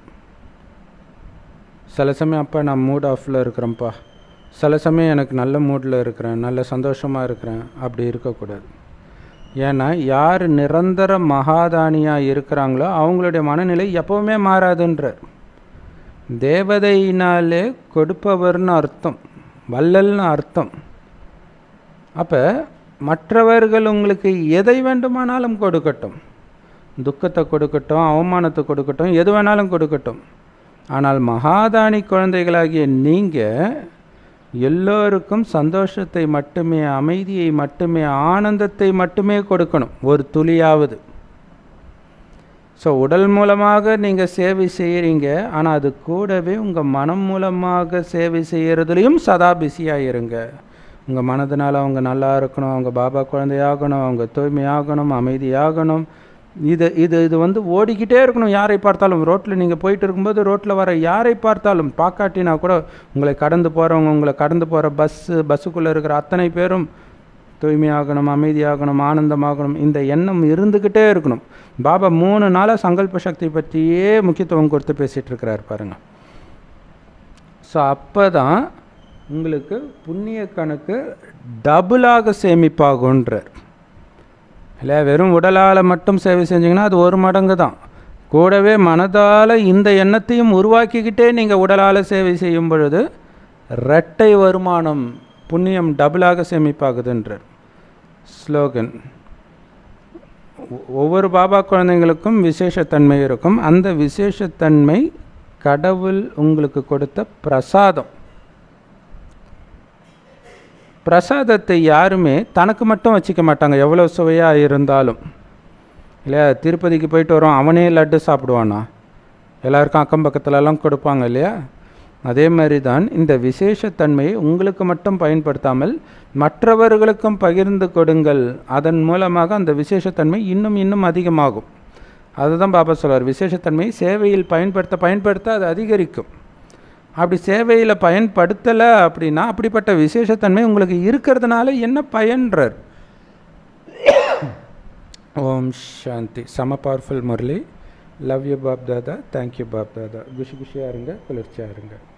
சில சமயம் அப்பா நான் மூட் ஆஃபில் இருக்கிறேன்ப்பா சில சமயம் எனக்கு நல்ல மூடில் இருக்கிறேன் நல்ல சந்தோஷமாக இருக்கிறேன் அப்படி இருக்கக்கூடாது ஏன்னா யார் நிரந்தர மகாதானியாக இருக்கிறாங்களோ அவங்களுடைய மனநிலை எப்போவுமே மாறாதுன்றார் தேவதையினாலே கொடுப்பவர்னு அர்த்தம் வள்ளல்னு அர்த்தம் அப்போ மற்றவர்கள் உங்களுக்கு எதை வேண்டுமானாலும் கொடுக்கட்டும் துக்கத்தை கொடுக்கட்டும் அவமானத்தை கொடுக்கட்டும் எது வேணாலும் கொடுக்கட்டும் ஆனால் மகாதானி குழந்தைகளாகிய நீங்கள் எல்லோருக்கும் சந்தோஷத்தை மட்டுமே அமைதியை மட்டுமே ஆனந்தத்தை மட்டுமே கொடுக்கணும் ஒரு துளியாவது ஸோ உடல் மூலமாக நீங்கள் சேவை செய்கிறீங்க ஆனால் அது கூடவே உங்கள் மனம் மூலமாக சேவை செய்கிறதுலையும் சதா பிஸியாக இருங்க உங்கள் மனதினால் அவங்க நல்லா இருக்கணும் அவங்க பாபா குழந்தையாகணும் அவங்க தூய்மையாகணும் அமைதியாகணும் இது இது இது வந்து ஓடிக்கிட்டே இருக்கணும் யாரை பார்த்தாலும் ரோட்டில் நீங்கள் போயிட்டு இருக்கும்போது ரோட்டில் வர யாரை பார்த்தாலும் பார்க்காட்டினா கூட உங்களை கடந்து போகிறவங்க உங்களை கடந்து போகிற பஸ்ஸு பஸ்ஸுக்குள்ளே இருக்கிற அத்தனை பேரும் தூய்மையாகணும் அமைதியாகணும் ஆனந்தமாகணும் இந்த எண்ணம் இருந்துக்கிட்டே இருக்கணும் பாபா மூணு நாளாக சங்கல்ப சக்தி பற்றியே முக்கியத்துவம் கொடுத்து பேசிகிட்டு இருக்கிறார் பாருங்கள் ஸோ அப்போ தான் உங்களுக்கு புண்ணிய கணக்கு டபுளாக சேமிப்பாகுன்றார் இல்லை வெறும் உடலால் மட்டும் சேவை செஞ்சீங்கன்னா அது ஒரு மடங்கு தான் கூடவே மனதால் இந்த எண்ணத்தையும் உருவாக்கிக்கிட்டே நீங்கள் உடலால் சேவை செய்யும் பொழுது இரட்டை வருமானம் புண்ணியம் டபுளாக சேமிப்பாகுதுன்றார் ஸ்லோகன் ஒவ்வொரு பாபா குழந்தைங்களுக்கும் விசேஷத்தன்மை இருக்கும் அந்த விசேஷத்தன்மை கடவுள் உங்களுக்கு கொடுத்த பிரசாதம் பிரசாதத்தை யாருமே தனக்கு மட்டும் வச்சுக்க மாட்டாங்க எவ்வளோ சுவையாக இருந்தாலும் இல்லையா திருப்பதிக்கு போயிட்டு வரோம் அவனே லட்டு சாப்பிடுவானா எல்லாருக்கும் அக்கம் பக்கத்துலலாம் கொடுப்பாங்க இல்லையா அதே மாதிரி தான் இந்த விசேஷத்தன்மையை உங்களுக்கு மட்டும் பயன்படுத்தாமல் மற்றவர்களுக்கும் பகிர்ந்து கொடுங்கள் அதன் மூலமாக அந்த விசேஷத்தன்மை இன்னும் இன்னும் அதிகமாகும் அதுதான் பாபா சொல்வார் விசேஷத்தன்மை சேவையில் பயன்படுத்த பயன்படுத்த அது அதிகரிக்கும் அப்படி சேவையில் பயன்படுத்தலை அப்படின்னா அப்படிப்பட்ட விசேஷத்தன்மை உங்களுக்கு இருக்கிறதுனால என்ன பயன்றார் ஓம் சாந்தி சம powerful Murali love you Bap Dada thank you Bap Dada குஷி குஷியாக இருங்க குளிர்ச்சியாக இருங்க